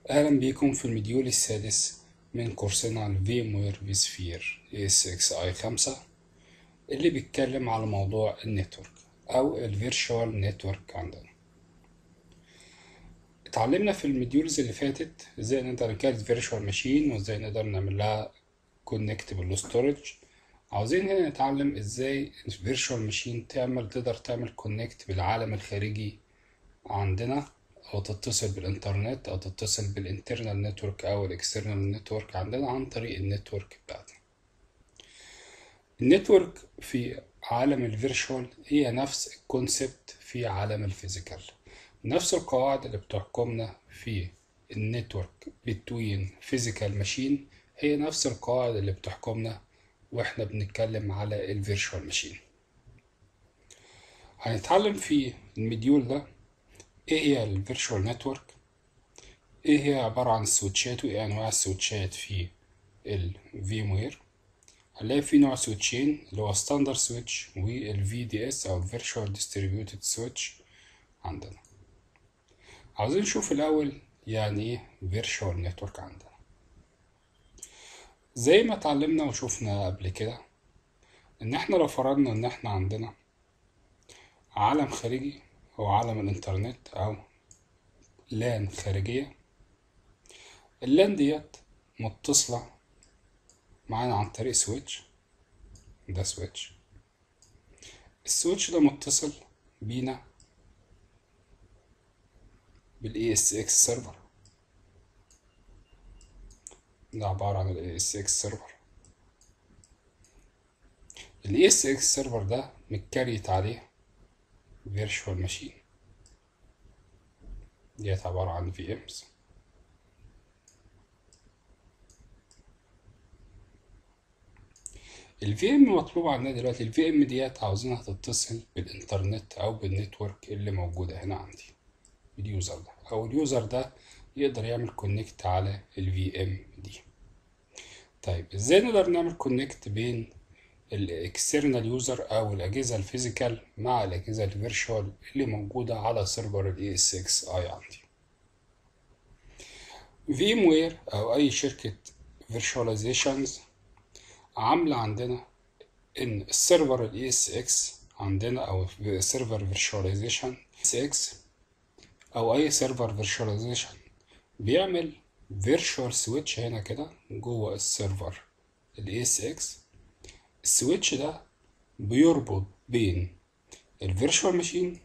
أهلا بيكم في المديول السادس من كورسنا عن VMware vSphere ESXi 5 اللي بيتكلم على موضوع النتورك أو الفيرشوال نتورك عندنا اتعلمنا في المديولز اللي فاتت ازاي نقدر نكريت فيرشوال ماشين وازاي نقدر نعمل لها كونكتبل ستورج عاوزين هنا نتعلم ازاي الفيرشوال ماشين تعمل تقدر تعمل كونكت بالعالم الخارجي عندنا او تتصل بالانترنت او تتصل بالانترنال نتورك او الاكسترنال نتورك عندنا عن طريق النتورك بتاعتنا النتورك في عالم الفيرشوال هي نفس الكونسبت في عالم الفيزيكال نفس القواعد اللي بتحكمنا في النتورك بتوين فيزيكال ماشين هي نفس القواعد اللي بتحكمنا واحنا بنتكلم على الفيرشوال ماشين هنتعلم في المديول ده ايه هي الفيرشوال نتورك ايه هي عبارة عن السويتشات وايه انواع السويتشات في الفيموير هنلاقي في نوع سويتشين اللي هو ستاندر سويتش والفي دي اس او فيرتشوال ديستريبيوتد سويتش عندنا عاوزين نشوف الاول يعني ايه فيرتشوال نتورك عندنا زي ما اتعلمنا وشوفنا قبل كده ان احنا لو فرضنا ان احنا عندنا عالم خارجي هو عالم الانترنت او لان خارجية اللان ديت متصلة معانا عن طريق سويتش ده سويتش السويتش ده متصل بينا بالاي اس اكس سيرفر ده عبارة عن الاي اس اكس سيرفر الاي اس اكس سيرفر ده متكريت عليه فيرتشوال ماشين ديت عبارة عن في امز الفي ام مطلوب عندنا دلوقتي الفي ام ديت عاوزينها تتصل بالانترنت او بالنتورك اللي موجودة هنا عندي اليوزر ده او اليوزر ده يقدر يعمل كونكت على الفي ام دي طيب ازاي نقدر نعمل كونكت بين الاكسترنال يوزر او الاجهزه الفيزيكال مع الاجهزه الفيرتشوال اللي موجوده على سيرفر الاي اس اكس اي عندي فيم وير او اي شركه فيرتشواليزيشنز عامله عندنا ان السيرفر الاي اس اكس عندنا او سيرفر فيرتشواليزيشن اس اكس او اي سيرفر فيرتشواليزيشن بيعمل فيرتشوال سويتش هنا كده جوه السيرفر الاي اس اكس السويتش ده بيربط بين الفيرتشوال ماشين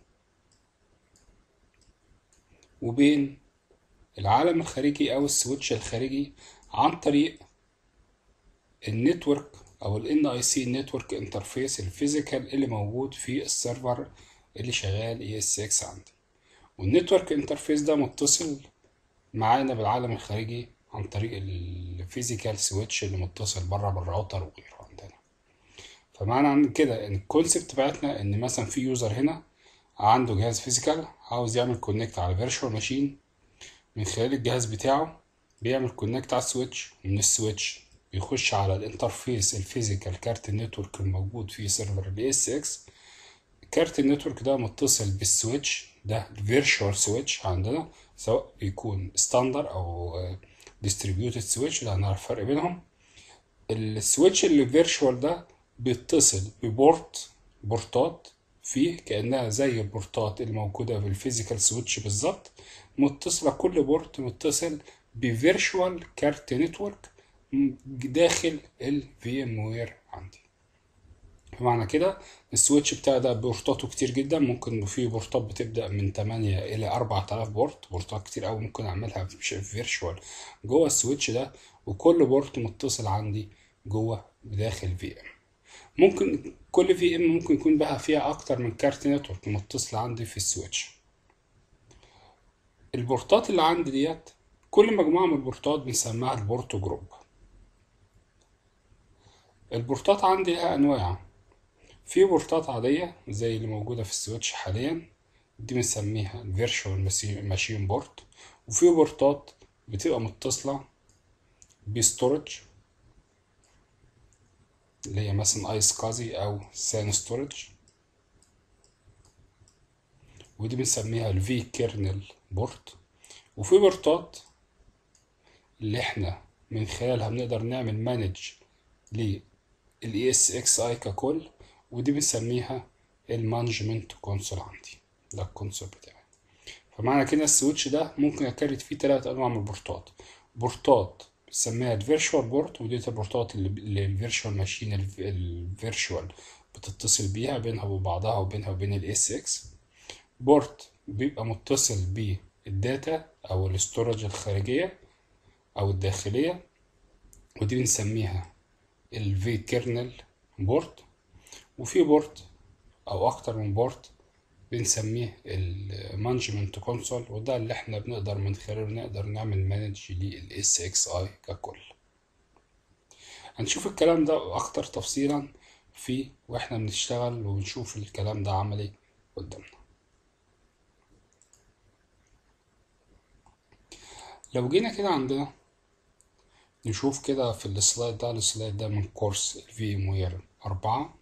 وبين العالم الخارجي او السويتش الخارجي عن طريق النتورك او ال اي سي نتورك انترفيس الفيزيكال اللي موجود في السيرفر اللي شغال اي اس اكس عندي والنتورك انترفيس ده متصل معانا بالعالم الخارجي عن طريق الفيزيكال سويتش اللي متصل بره بالراوتر وغيره عندنا فمعنى عن كده ان الكونسبت بتاعتنا ان مثلا في يوزر هنا عنده جهاز فيزيكال عاوز يعمل كونكت على فيرتشوال ماشين من خلال الجهاز بتاعه بيعمل كونكت على السويتش ومن السويتش بيخش على الانترفيس الفيزيكال كارت النتورك الموجود في سيرفر الاي اس اكس كارت النتورك ده متصل بالسويتش ده الفيرتشوال سويتش عندنا سواء بيكون ستاندر او ديستريبيوتد سويتش ده هنعرف الفرق بينهم السويتش اللي فيرتشوال ده بيتصل ببورت بورتات فيه كأنها زي البورتات اللي موجودة في الفيزيكال سويتش بالظبط متصلة كل بورت متصل بفيرتشوال كارت نتورك داخل الفي ام وير عندي بمعنى كده السويتش بتاعي ده بورتاته كتير جدا ممكن في بورتات بتبدأ من 8 إلى 4000 بورت بورتات كتير أوي ممكن أعملها في فيرتشوال جوه السويتش ده وكل بورت متصل عندي جوه داخل في ام ممكن كل في ام ممكن يكون بقى فيها اكتر من كارت نتورك متصل عندي في السويتش البورتات اللي عندي ديت كل مجموعة من البورتات بنسميها البورت جروب البورتات عندي لها انواع في بورتات عادية زي اللي موجودة في السويتش حاليا دي بنسميها الفيرتشوال ماشين بورت وفي بورتات بتبقى متصلة بستورج اللي هي مثلا ايس كازي او سان ستورج ودي بنسميها الفي كيرنل بورت وفي بورتات اللي احنا من خلالها بنقدر نعمل مانج لل ESXi ككل ودي بنسميها المانجمنت كونسول عندي ده الكونسول بتاعي فمعنى كده السويتش ده ممكن اكرت فيه تلات انواع من البورتات بورتات بنسميها الفيرشوال بورت ودي البورتات اللي الفيرشوال ماشين الفيرشوال بتتصل بيها بينها وبعضها وبينها وبين الاس اكس بورت بيبقى متصل بالداتا او الاستورج الخارجية او الداخلية ودي بنسميها الفي كيرنل بورت وفي بورت او اكتر من بورت بنسميه المانجمنت كونسول وده اللي احنا بنقدر من خلاله نقدر نعمل مانج للاس اكس اي ككل هنشوف الكلام ده اكتر تفصيلا في واحنا بنشتغل وبنشوف الكلام ده عملي قدامنا لو جينا كده عندنا نشوف كده في السلايد ده السلايد ده من كورس الفي وير أربعة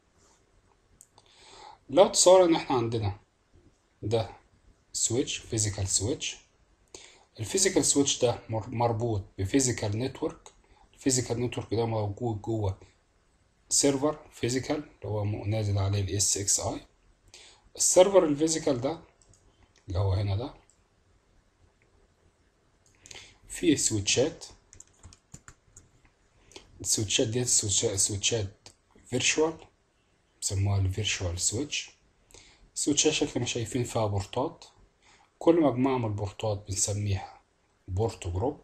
لو تصور ان احنا عندنا ده سويتش فيزيكال سويتش الفيزيكال سويتش ده مربوط بفيزيكال نتورك الفيزيكال نتورك ده موجود جوه سيرفر فيزيكال اللي هو نازل عليه الاس اكس اي السيرفر الفيزيكال ده اللي هو هنا ده فيه سويتشات السويتشات دي سويتشات فيرتشوال بيسموها الفيرتشوال سويتش السويتشات شكل ما شايفين فيها بورتات كل مجموعة من البورتات بنسميها بورت جروب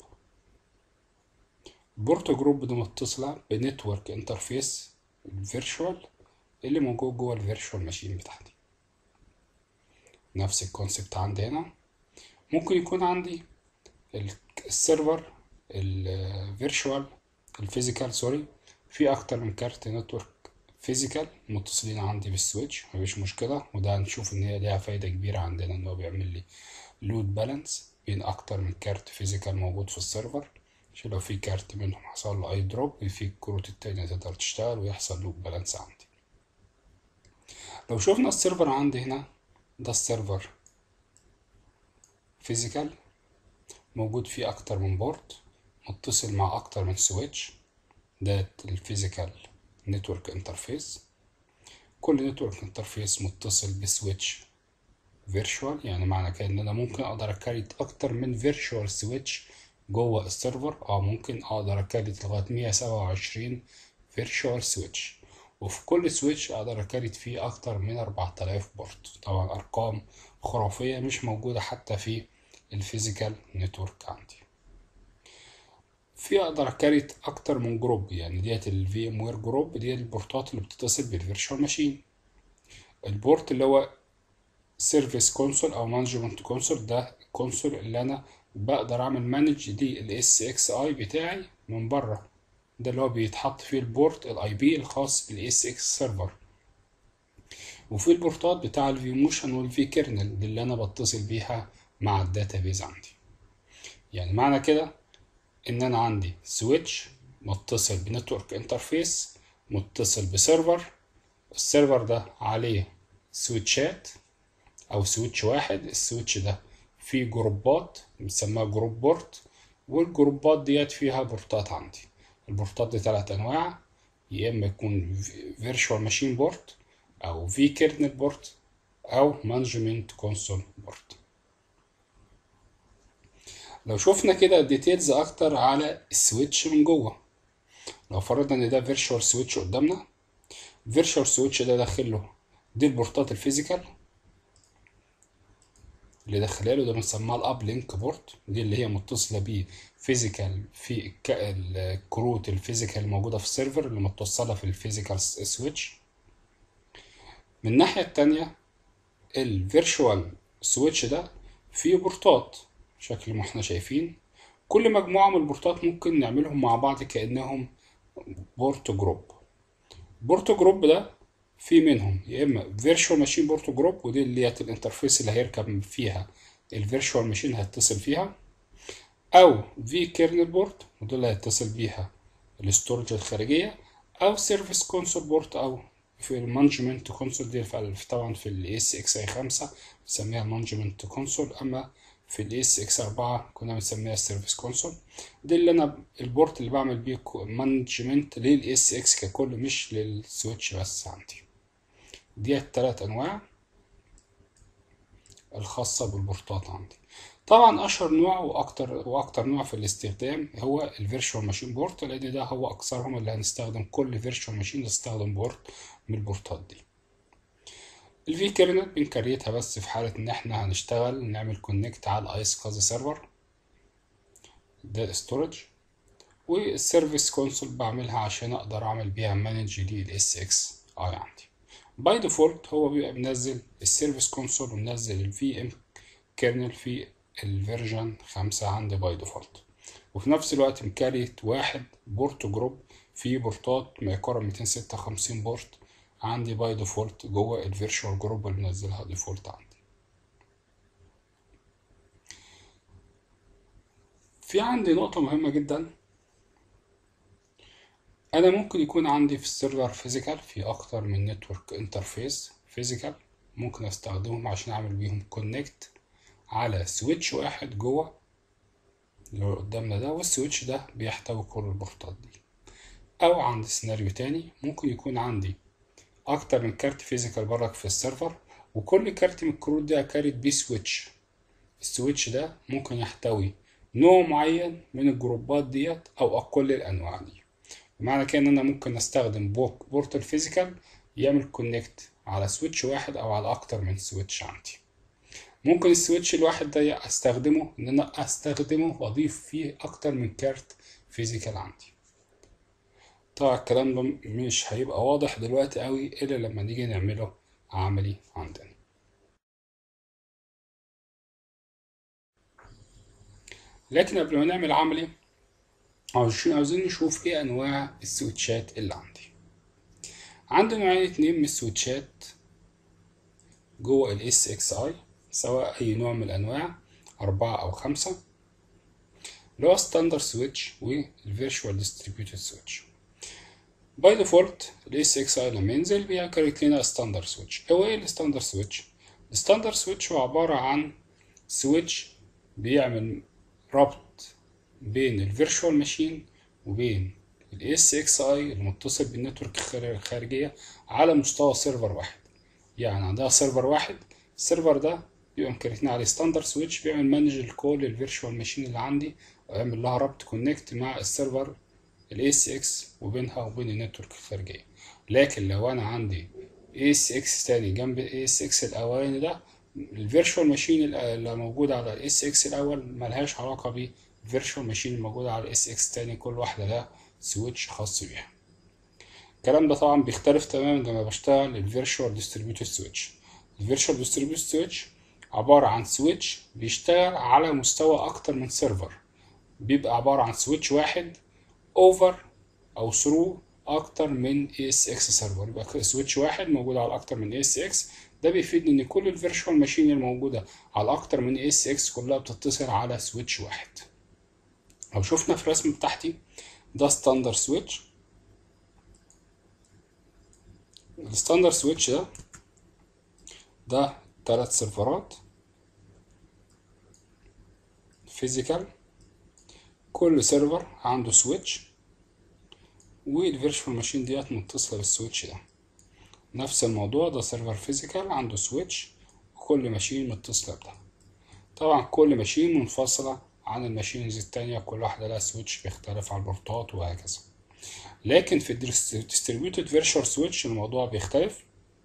البورت جروب دي متصلة بنتورك انترفيس الفيرتشوال اللي موجود جوه الفيرتشوال ماشين بتاعتي نفس الكونسبت عندي هنا ممكن يكون عندي السيرفر الفيرتشوال الفيزيكال سوري في اكتر من كارت نتورك فيزيكال متصلين عندي بالسويتش مفيش مشكله وده هنشوف ان هي ليها فايده كبيره عندنا ان هو بيعمل لي لود بالانس بين اكتر من كارت فيزيكال موجود في السيرفر عشان لو في كارت منهم حصل له اي دروب في الكروت التانية تقدر تشتغل ويحصل لود بالانس عندي لو شفنا السيرفر عندي هنا ده السيرفر فيزيكال موجود فيه اكتر من بورت متصل مع اكتر من سويتش ده الفيزيكال نتورك انترفيس كل نتورك انترفيس متصل بسويتش فيرتشوال يعني معنى كده ان انا ممكن اقدر اكريت اكتر من فيرتشوال سويتش جوه السيرفر اه ممكن اقدر اكريت لغايه 127 فيرتشوال سويتش وفي كل سويتش اقدر اكريت فيه اكتر من 4000 بورت طبعا ارقام خرافيه مش موجوده حتى في الفيزيكال نتورك عندي في اقدر اكريت اكتر من جروب يعني ديت الفي ام وير جروب دي البورتات اللي بتتصل بالفيرتشوال ماشين البورت اللي هو سيرفيس كونسول او مانجمنت كونسول ده الكونسول اللي انا بقدر اعمل مانج للاس اكس اي بتاعي من بره ده اللي هو بيتحط فيه البورت الاي بي الخاص بالاس اكس سيرفر وفي البورتات بتاع الفي موشن والفي كيرنل دي اللي انا بتصل بيها مع الداتابيز عندي يعني معنى كده ان انا عندي سويتش متصل بنتورك انترفيس متصل بسيرفر السيرفر ده عليه سويتشات او سويتش واحد السويتش ده فيه جروبات بنسميها جروب بورت والجروبات ديت فيها بورتات عندي البورتات دي تلات انواع يا اما يكون فيرتشوال ماشين بورت او في كيرنل بورت او مانجمنت كونسول بورت لو شفنا كده ديتيلز اكتر على السويتش من جوه لو فرضنا ان ده فيرتشوال سويتش قدامنا فيرتشوال سويتش ده داخل له دي البورتات الفيزيكال اللي داخلها له ده بنسميها الاب لينك بورت دي اللي هي متصله بيه فيزيكال في الكروت الفيزيكال الموجوده في السيرفر اللي متوصله في الفيزيكال سويتش من الناحيه التانية الفيرتشوال سويتش ده فيه بورتات شكل ما احنا شايفين كل مجموعة من البورتات ممكن نعملهم مع بعض كأنهم بورت جروب بورت جروب ده في منهم يا اما فيرتشوال ماشين بورت جروب ودي اللي هي الانترفيس اللي هيركب فيها الفيرتشوال ماشين هيتصل فيها او في كيرنل بورت ودي اللي هيتصل بيها الاستورج الخارجية او سيرفيس كونسول بورت او في المانجمنت كونسول دي طبعا في الاس اكس اي 5 بنسميها المانجمنت كونسول اما في الاي اس اكس 4 كنا بنسميها السيرفيس كونسول دي اللي انا البورت اللي بعمل بيه مانجمنت للاي اس اكس ككل مش للسويتش بس عندي دي التلات انواع الخاصة بالبورتات عندي طبعا اشهر نوع واكتر واكتر نوع في الاستخدام هو الفيرتشوال ماشين بورت لان ده هو اكثرهم اللي هنستخدم كل فيرتشوال ماشين نستخدم بورت من البورتات دي الفي كيرنل بنكريتها بس في حالة ان احنا هنشتغل نعمل كونكت على الايس كاز سيرفر ده ستورج والسيرفيس كونسول بعملها عشان اقدر اعمل بيها مانج للاس اكس اي عندي باي ديفولت هو بيبقى منزل السيرفيس كونسول ومنزل الفي ام كيرنل في الفيرجن خمسة عندي باي ديفولت وفي نفس الوقت مكريت واحد بورت جروب فيه بورتات ما يقارب 256 بورت عندي باي ديفولت جوه الفيرتشوال جروب اللي منزلها ديفولت عندي في عندي نقطة مهمة جدا أنا ممكن يكون عندي في السيرفر فيزيكال في أكتر من نتورك انترفيس فيزيكال ممكن أستخدمهم عشان أعمل بيهم كونكت على سويتش واحد جوه اللي هو قدامنا ده والسويتش ده بيحتوي كل البورتات دي أو عندي سيناريو تاني ممكن يكون عندي أكتر من كارت فيزيكال برك في السيرفر وكل كارت من الكروت ده كارت بيه سويتش السويتش ده ممكن يحتوي نوع معين من الجروبات ديت أو كل الأنواع دي بمعنى كده إن أنا ممكن أستخدم بورت الفيزيكال يعمل كونكت على سويتش واحد أو على أكتر من سويتش عندي ممكن السويتش الواحد ده أستخدمه إن أنا أستخدمه وأضيف فيه أكتر من كارت فيزيكال عندي طبعا الكلام ده مش هيبقى واضح دلوقتي قوي إلا لما نيجي نعمله عملي عندنا لكن قبل ما نعمل عملي عاوزين عاوزين نشوف ايه انواع السويتشات اللي عندي عندي نوعين اتنين من السويتشات جوه ال SXI سواء اي نوع من الانواع اربعة او خمسة اللي هو ستاندر سويتش والفيرتشوال ديستريبيوتد سويتش باي ديفولت ال SXI لما ينزل بيكريت لنا ستاندر سويتش هو ايه الستاندر سويتش الستاندر سويتش هو عبارة عن سويتش بيعمل ربط بين الفيرتشوال ماشين وبين ال SXI المتصل بالنتورك الخارجية على مستوى سيرفر واحد يعني عندها سيرفر واحد السيرفر ده بيبقى مكريتين عليه ستاندر سويتش بيعمل مانج لكل الفيرتشوال ماشين اللي عندي ويعمل لها ربط كونكت مع السيرفر ال SX وبينها وبين النتورك الخارجية لكن لو أنا عندي ASX تاني جنب ASX الأولاني ده الفيرتشوال ماشين اللي موجودة على ال SX الأول ملهاش علاقة بالفيرتشوال ماشين الموجودة على ال SX تاني كل واحدة لها سويتش خاص بيها الكلام ده طبعا بيختلف تماما لما بشتغل الفيرتشوال ديستريبيوتد سويتش الفيرتشوال ديستريبيوتد سويتش عبارة عن سويتش بيشتغل على مستوى أكتر من سيرفر بيبقى عبارة عن سويتش واحد اوفر او ثرو اكتر من اي اس اكس سيرفر يبقى سويتش واحد موجود على اكتر من اي اس اكس ده بيفيدني ان كل الفيرتشوال ماشين الموجوده على اكتر من اي اس اكس كلها بتتصل على سويتش واحد لو شفنا في الرسم بتاعتي ده ستاندر سويتش الستاندر سويتش ده ده ثلاث سيرفرات فيزيكال كل سيرفر عنده سويتش والفيرتشوال ماشين ديت متصلة بالسويتش ده نفس الموضوع ده سيرفر فيزيكال عنده سويتش وكل ماشين متصلة بده طبعا كل ماشين منفصلة عن الماشينز التانية كل واحدة لها سويتش بيختلف على البورتات وهكذا لكن في الديستريبيوتد فيرتشوال سويتش الموضوع بيختلف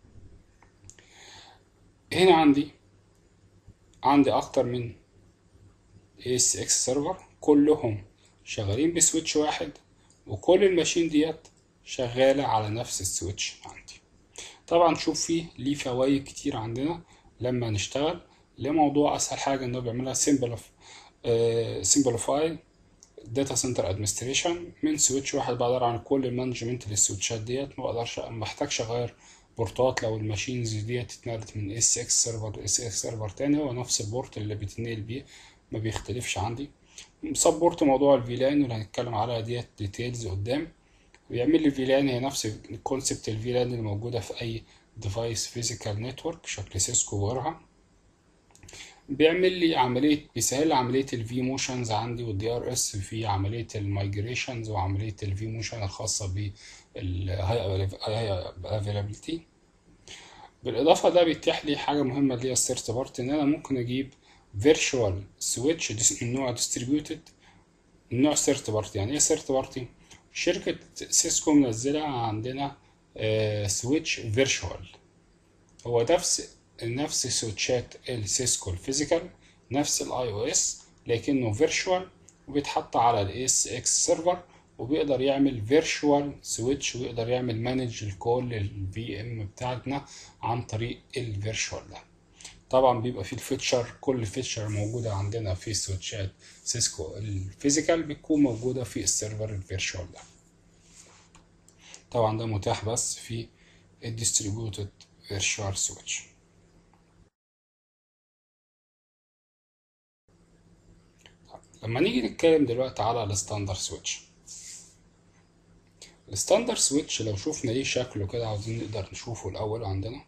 هنا عندي عندي أكتر من اس اكس سيرفر كلهم شغالين بسويتش واحد وكل الماشين ديت شغالة على نفس السويتش عندي طبعا شوف فيه ليه فوائد كتير عندنا لما نشتغل لموضوع اسهل حاجة انه بيعملها سمبليفاي داتا سنتر ادمنستريشن من سويتش واحد بقدر اعمل كل المانجمنت للسويتشات ديت ما بقدرش ما بحتاجش اغير بورتات لو الماشينز ديت اتنقلت من اس اكس سيرفر اس اكس سيرفر تاني هو نفس البورت اللي بيتنقل بيه ما بيختلفش عندي سبورت موضوع الفيلان اللي هنتكلم عليها ديت ديتيلز قدام بيعمل لي فيلان هي نفس الكونسبت الفيلان اللي موجوده في اي ديفايس فيزيكال نتورك شكل سيسكو وغيرها بيعمل لي عملية بيسهل لي عملية الفي موشنز عندي والدي ار اس في عملية المايجريشنز وعملية الفي موشن الخاصة بالهاي افيلابيلتي بالإضافة ده بيتيح لي حاجة مهمة اللي هي الثيرد بارتي إن أنا ممكن أجيب فيرتشوال سويتش من نوع ديستريبيوتد من نوع ثيرد بارتي يعني إيه ثيرد بارتي؟ شركة سيسكو منزلة عندنا سويتش فيرتشوال هو نفس نفس سويتشات السيسكو الفيزيكال نفس الاي او اس لكنه فيرتشوال وبيتحط على الاس اكس سيرفر وبيقدر يعمل فيرتشوال سويتش ويقدر يعمل مانج لكل الفي ام بتاعتنا عن طريق الفيرتشوال ده طبعا بيبقى فيه الفيتشر كل فيتشر موجوده عندنا في سويتشات سيسكو الفيزيكال بتكون موجوده في السيرفر الفيرتشوال ده طبعا ده متاح بس في الديستريبيوتد فيرتشوال سويتش لما نيجي نتكلم دلوقتي على الستاندر سويتش الستاندر سويتش لو شفنا ايه شكله كده عاوزين نقدر نشوفه الاول عندنا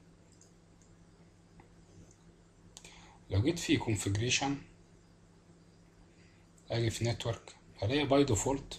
لو جيت في configuration اجي في network هلاقي باي ديفولت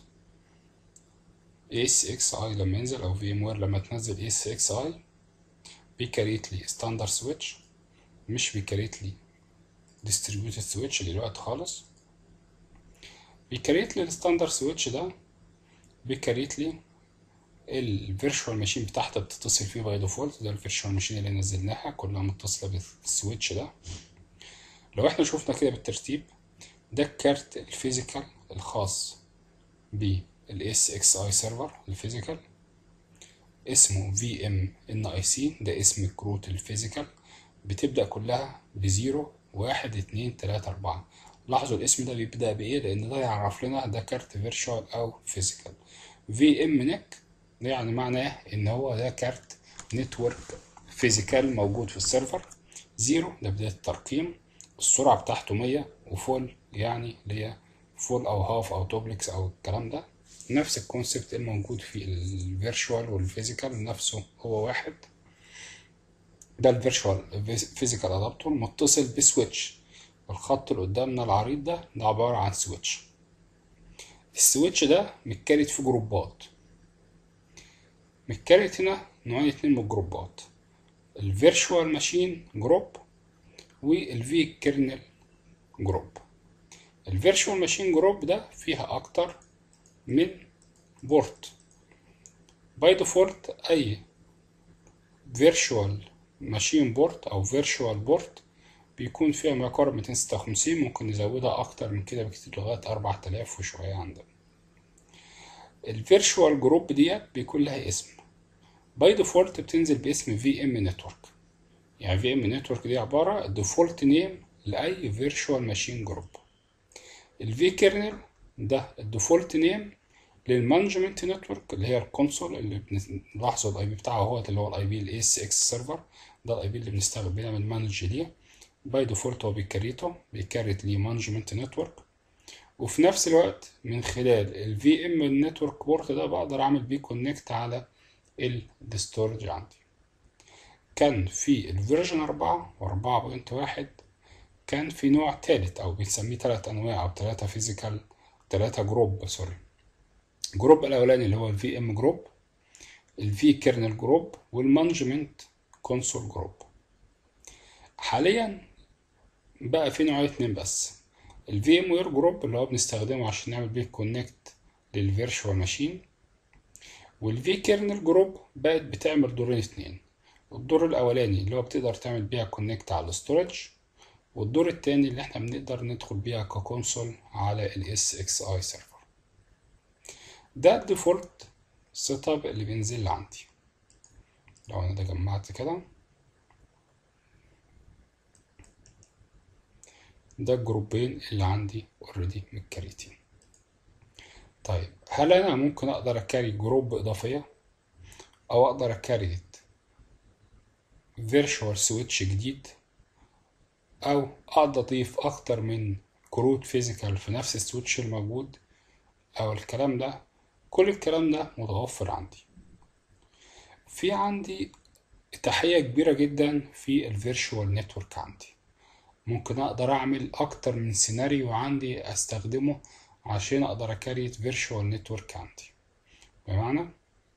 اس اكس اي لما ينزل او في ام وير لما تنزل اس اكس اي بيكريت لي ستاندر سويتش مش بيكريت لي distributed سويتش دلوقتي خالص بيكريت لي الستاندر سويتش ده بيكريت لي الفيرشوال ماشين بتاعتها بتتصل فيه باي ديفولت ده الفيرشوال ماشين اللي نزلناها كلها متصله بالسويتش ده لو احنا شفنا كده بالترتيب ده الكارت الفيزيكال الخاص بالاس اكس اي سيرفر الفيزيكال اسمه في ام ان اي سي ده اسم الكروت الفيزيكال بتبدا كلها بزيرو واحد اتنين تلاتة اربعة لاحظوا الاسم ده بيبدأ بإيه لأن ده يعرف لنا ده كارت فيرتشوال أو فيزيكال في ام نيك ده يعني معناه إن هو ده كارت نتورك فيزيكال موجود في السيرفر زيرو ده بداية الترقيم السرعة بتاعته مية وفول يعني اللي هي فول أو هاف أو دوبلكس أو الكلام ده نفس الكونسبت الموجود في الفيرتشوال والفيزيكال نفسه هو واحد ده الفيرتشوال فيزيكال ادابتور متصل بسويتش الخط اللي قدامنا العريض ده ده عبارة عن سويتش السويتش ده متكرت في جروبات متكرت هنا نوعين اتنين من الجروبات الفيرتشوال ماشين جروب والفي كيرنل جروب الفيرتشوال ماشين جروب ده فيها اكتر من بورت باي ديفولت اي فيرتشوال ماشين بورت او فيرتشوال بورت بيكون فيها ما يقارب 256 ممكن نزودها اكتر من كده بكتير لغايه 4000 وشويه عندنا الفيرتشوال جروب ديت بيكون لها اسم باي ديفولت بتنزل باسم في ام نتورك يعني في ام نتورك دي عباره ديفولت نيم لاي فيرتشوال ماشين جروب الفي كيرنل ده الديفولت نيم للمانجمنت نتورك اللي هي الكونسول اللي بنلاحظوا الاي بي بتاعه هو اللي هو الاي بي الاس اكس سيرفر ده الاي بي اللي بنستخدم بنعمل مانج ليه باي ديفولت هو بيكريته بيكريت ليه مانجمنت نتورك وفي نفس الوقت من خلال الفي ام النتورك بورت ده بقدر اعمل بيه كونكت على الستورج عندي كان في الفيرجن 4 و4.1 كان في نوع تالت او بنسميه تلات انواع او تلاتة فيزيكال تلاتة جروب سوري الجروب الاولاني اللي هو الفي ام جروب الفي كيرنل جروب والمانجمنت كونسول جروب حاليا بقى في نوعين اتنين بس الفي ام وير جروب اللي هو بنستخدمه عشان نعمل بيه كونكت للفيرشوال ماشين والفي كيرنل جروب بقت بتعمل دورين اتنين الدور الاولاني اللي هو بتقدر تعمل بيها كونكت على الاستورج والدور التاني اللي احنا بنقدر ندخل بيها ككونسول على الاس اكس اي سيرفر ده الديفولت سيت اب اللي بينزل لي عندي لو انا ده جمعت كده ده الجروبين اللي عندي اوريدي متكريتين طيب هل انا ممكن اقدر اكاري جروب اضافية او اقدر اكاري فيرتشوال سويتش جديد او اقدر اضيف اكتر من كروت فيزيكال في نفس السويتش الموجود او الكلام ده كل الكلام ده متوفر عندي في عندي تحية كبيرة جدا في الفيرتشوال نتورك عندي ممكن اقدر اعمل اكتر من سيناريو عندي استخدمه عشان اقدر اكريت فيرتشوال نتورك عندي بمعنى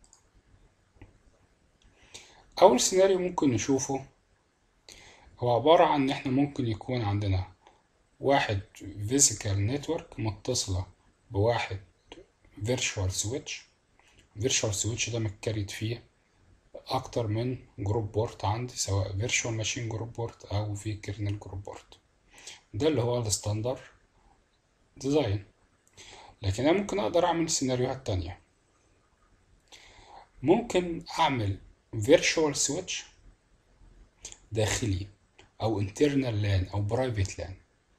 اول سيناريو ممكن نشوفه هو عبارة عن ان احنا ممكن يكون عندنا واحد فيزيكال نتورك متصلة بواحد فيرتشوال سويتش فيرتشوال سويتش ده متكريت فيه اكتر من جروب بورت عندي سواء فيرتشوال ماشين جروب بورت او في كيرنل جروب بورت ده اللي هو الستاندر ديزاين لكن انا ممكن اقدر اعمل سيناريوهات تانية ممكن اعمل فيرتشوال سويتش داخلي او internal لان او برايفت لان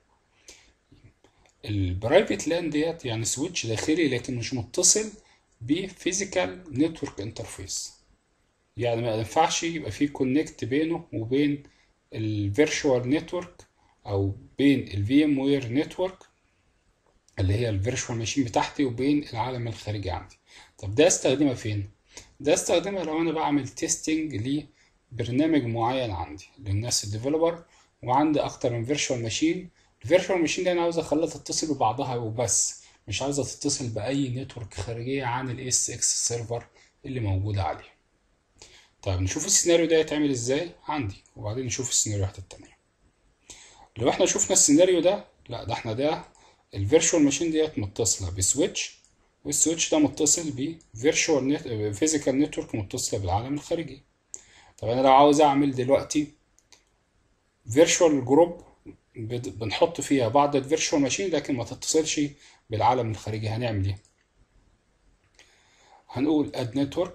البرايفت لان ديت يعني سويتش داخلي لكن مش متصل بفيزيكال نتورك انترفيس يعني ما ينفعش يبقى في كونكت بينه وبين الفيرتشوال نتورك او بين الفي ام وير نتورك اللي هي الفيرتشوال ماشين بتاعتي وبين العالم الخارجي عندي طب ده استخدمها فين ده استخدمها لو انا بعمل تيستنج لبرنامج معين عندي للناس الديفلوبر وعندي اكتر من فيرتشوال ماشين الفيرتشوال ماشين دي انا عاوز اخليها تتصل ببعضها وبس مش عاوزه تتصل باي نتورك خارجيه عن الاي اس اكس سيرفر اللي موجوده عليه طيب نشوف السيناريو ده يتعمل ازاي عندي وبعدين نشوف السيناريوهات التانية لو احنا شفنا السيناريو ده لا ده احنا ده الفيرتشوال ماشين ديت متصله بسويتش والسويتش ده متصل بفيرتشوال نت... فيزيكال نتورك متصله بالعالم الخارجي طب انا لو عاوز اعمل دلوقتي فيرتشوال جروب بنحط فيها بعض الفيرتشوال ماشين لكن ما تتصلش بالعالم الخارجي هنعمل ايه هنقول اد نتورك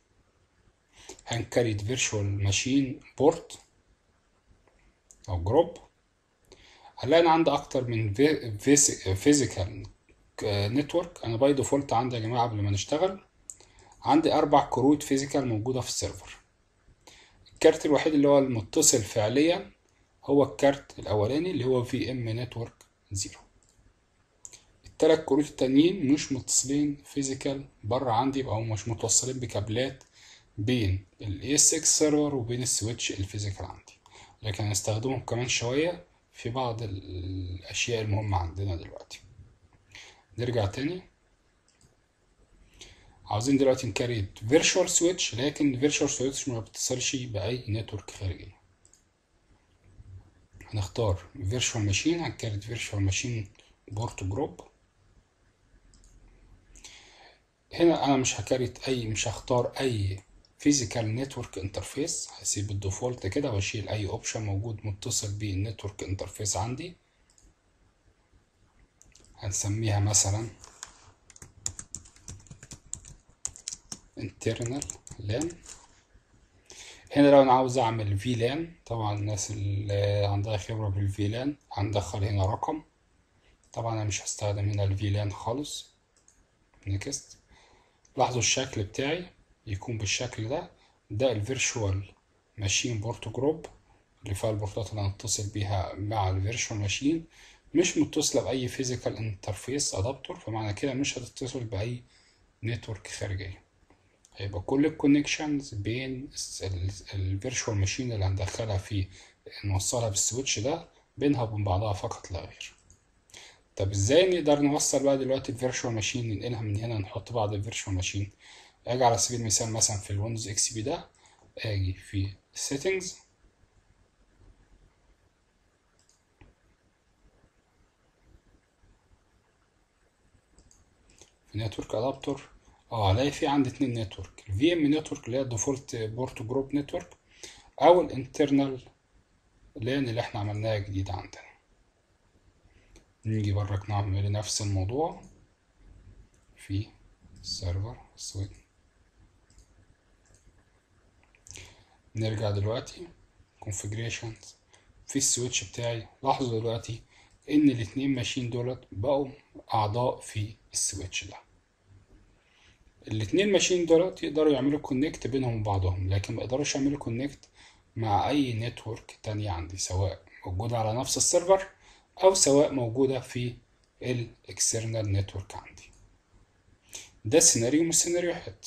هنكريت فيرتشوال ماشين بورت او جروب هنلاقي انا عندي اكتر من فيزيكال نتورك انا باي ديفولت عندي يا جماعه قبل ما نشتغل عندي اربع كروت فيزيكال موجوده في السيرفر الكارت الوحيد اللي هو المتصل فعليا هو الكارت الاولاني اللي هو في ام نتورك زيرو التلات كروت التانيين مش متصلين فيزيكال بره عندي او مش متوصلين بكابلات بين ال ESX سيرفر وبين السويتش الفيزيكال عندي لكن هنستخدمهم كمان شوية في بعض الأشياء المهمة عندنا دلوقتي نرجع تاني عاوزين دلوقتي نكريت فيرتشوال سويتش لكن فيرتشوال سويتش ما بتتصلش بأي نتورك خارجية هنختار فيرتشوال ماشين هنكريت فيرتشوال ماشين بورت جروب هنا انا مش هكريت اي مش هختار اي فيزيكال نتورك انترفيس هسيب الديفولت كده واشيل اي اوبشن موجود متصل بالنتورك انترفيس عندي هنسميها مثلا internal LAN هنا لو انا عاوز اعمل VLAN طبعا الناس اللي عندها خبرة بالفي VLAN هندخل هنا رقم طبعا انا مش هستخدم هنا الفي LAN خالص نيكست لاحظوا الشكل بتاعي يكون بالشكل ده ده الفيرشوال ماشين بورت جروب اللي فيها البورتات اللي هنتصل بيها مع الفيرشوال ماشين مش متصلة بأي فيزيكال انترفيس ادابتور فمعنى كده مش هتتصل بأي نتورك خارجية هيبقى كل الكونكشنز بين الفيرشوال ماشين اللي هندخلها فيه نوصلها بالسويتش ده بينها وبين بعضها فقط لا غير طب ازاي نقدر نوصل بقى دلوقتي الفيرشوال ماشين ننقلها من هنا نحط بعض الفيرشوال ماشين اجي على سبيل المثال مثلا في الويندوز اكس بي ده اجي في settings في نتورك ادابتور اه هلاقي في عندي اتنين نتورك الفي ام نتورك اللي هي الديفولت بورت جروب نتورك او الانترنال لان اللي احنا عملناها جديد عندنا نيجي برك نعمل نفس الموضوع في السيرفر سويت نرجع دلوقتي configurations في السويتش بتاعي لاحظوا دلوقتي ان الاتنين ماشيين دولت بقوا اعضاء في السويتش ده الاتنين ماشيين دولت يقدروا يعملوا كونكت بينهم وبعضهم لكن ما يقدروش يعملوا كونكت مع اي نتورك تانية عندي سواء موجودة على نفس السيرفر او سواء موجودة في الاكسترنال نتورك عندي ده سيناريو من السيناريوهات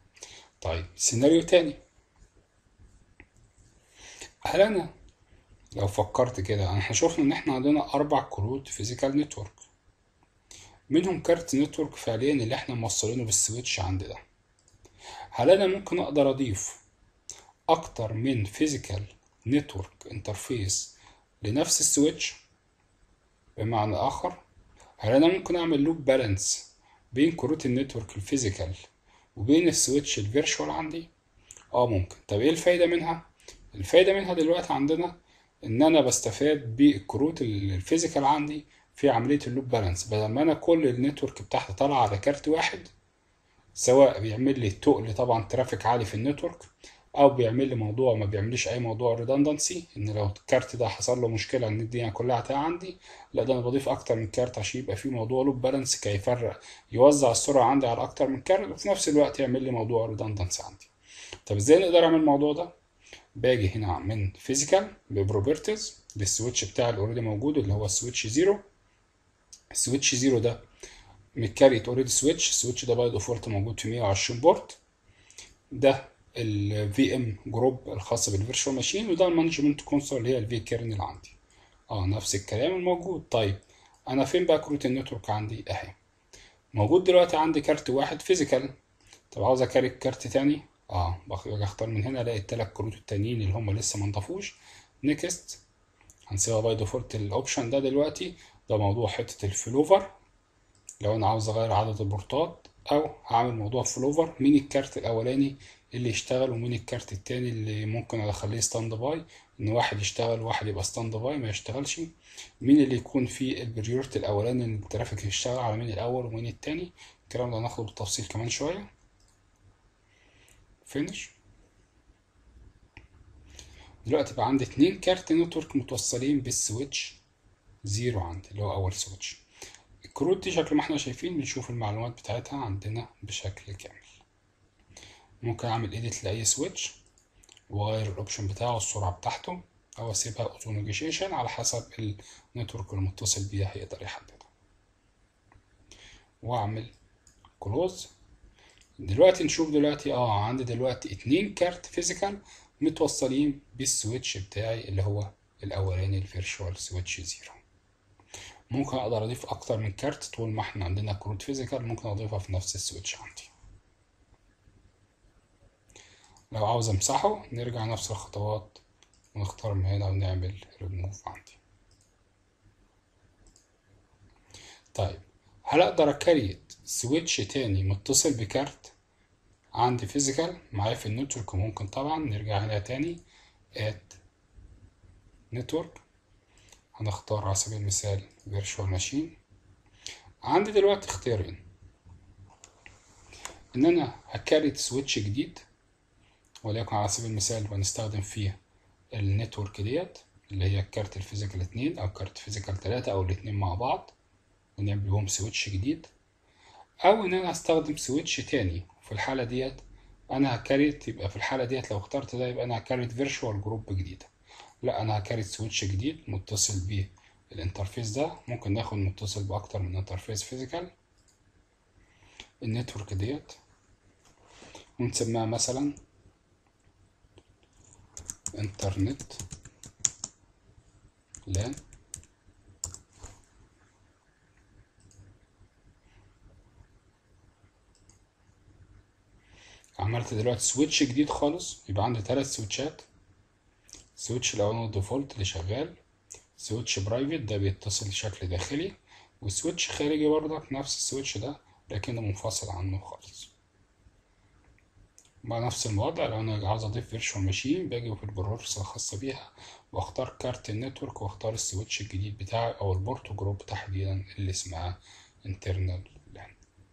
طيب سيناريو تاني هل انا لو فكرت كده احنا شفنا ان احنا عندنا اربع كروت فيزيكال نتورك منهم كارت نتورك فعليا اللي احنا موصلينه بالسويتش عند ده هل انا ممكن اقدر اضيف اكتر من فيزيكال نتورك انترفيس لنفس السويتش بمعنى اخر هل انا ممكن اعمل لوب بالانس بين كروت النتورك الفيزيكال وبين السويتش الفيرشوال عندي اه ممكن طب ايه الفايده منها الفايده منها دلوقتي عندنا ان انا بستفاد بالكروت الفيزيكال عندي في عمليه اللوب بالانس بدل ما انا كل النتورك بتاعتي طالعه على كارت واحد سواء بيعمل لي تقل طبعا ترافيك عالي في النتورك او بيعمل لي موضوع ما بيعمليش اي موضوع ريدندنسي ان لو الكارت ده حصل له مشكله ان الدنيا كلها تقع عندي لا ده انا بضيف اكتر من كارت عشان يبقى في موضوع لوب بالانس كي يفرق يوزع السرعه عندي على اكتر من كارت وفي نفس الوقت يعمل لي موضوع ريدندنسي عندي طب ازاي نقدر اعمل الموضوع ده باجي هنا من فيزيكال ببروبرتيز للسويتش بتاعي اللي اوريدي موجود اللي هو السويتش زيرو السويتش زيرو ده متكريت اوريدي سويتش السويتش ده باي ديفولت موجود في 120 بورت ده الفي ام جروب الخاص بالفيرشوال ماشين وده المانجمنت كونسول اللي هي الفي كيرنل عندي اه نفس الكلام الموجود طيب انا فين بقى كروت النتورك عندي اهي موجود دلوقتي عندي كارت واحد فيزيكال طب عاوز اكاري كارت تاني اه باجي اختار من هنا الاقي التلات كروت التانيين اللي هم لسه ما انضافوش نيكست هنسيبها باي ديفولت الاوبشن ده دلوقتي ده موضوع حته الفلوفر لو انا عاوز اغير عدد البورتات او هعمل موضوع فلوفر مين الكارت الاولاني اللي يشتغل ومين الكارت التاني اللي ممكن اخليه ستاند باي ان واحد يشتغل وواحد يبقى ستاند باي ما يشتغلش مين اللي يكون فيه البريورتي الاولاني ان الترافيك يشتغل على مين الاول ومين التاني الكلام ده هناخده بالتفصيل كمان شويه فينش دلوقتي بقى عندي اتنين كارت نتورك متوصلين بالسويتش زيرو عندي اللي هو اول سويتش الكروت دي شكل ما احنا شايفين بنشوف المعلومات بتاعتها عندنا بشكل كامل ممكن اعمل اديت لاي سويتش واغير الاوبشن بتاعه السرعه بتاعته او اسيبها اوتو نيجوشيشن على حسب النتورك المتصل بيها هيقدر يحددها واعمل كلوز دلوقتي نشوف دلوقتي اه عندي دلوقتي اتنين كارت فيزيكال متوصلين بالسويتش بتاعي اللي هو الاولاني الفيرشوال سويتش زيرو ممكن اقدر اضيف اكتر من كارت طول ما احنا عندنا كروت فيزيكال ممكن اضيفها في نفس السويتش عندي لو عاوز امسحه نرجع نفس الخطوات ونختار من هنا ونعمل ريموف عندي طيب هل اقدر اكريت سويتش تاني متصل بكارت عندي فيزيكال معايا في النتورك ممكن طبعا نرجع هنا تاني اد نتورك هنختار على سبيل المثال فيرتشوال ماشين عندي دلوقتي اختيارين ان انا هكريت سويتش جديد وليكن على سبيل المثال بنستخدم فيه النتورك ديت اللي هي الكارت الفيزيكال اتنين او كارت فيزيكال تلاتة او الاتنين مع بعض ونعمل بيهم سويتش جديد او ان انا استخدم سويتش تاني في الحالة ديت انا هكريت يبقى في الحالة ديت لو اخترت ده يبقى انا هكريت فيرتشوال جروب جديدة لا انا هكريت سويتش جديد متصل بيه الانترفيس ده ممكن ناخد متصل باكتر من انترفيس فيزيكال النتورك ديت ونسميها مثلا انترنت لان عملت دلوقتي سويتش جديد خالص يبقى عندي ثلاث سويتشات سويتش الاولاني الديفولت اللي شغال سويتش برايفت ده بيتصل بشكل داخلي وسويتش خارجي برضك نفس السويتش ده لكنه منفصل عنه خالص بقى نفس الوضع لو انا عاوز اضيف فيرتشوال ماشين باجي في البروفرس الخاصة بيها واختار كارت النتورك واختار السويتش الجديد بتاعي او البورت جروب تحديدا اللي اسمها internal LAN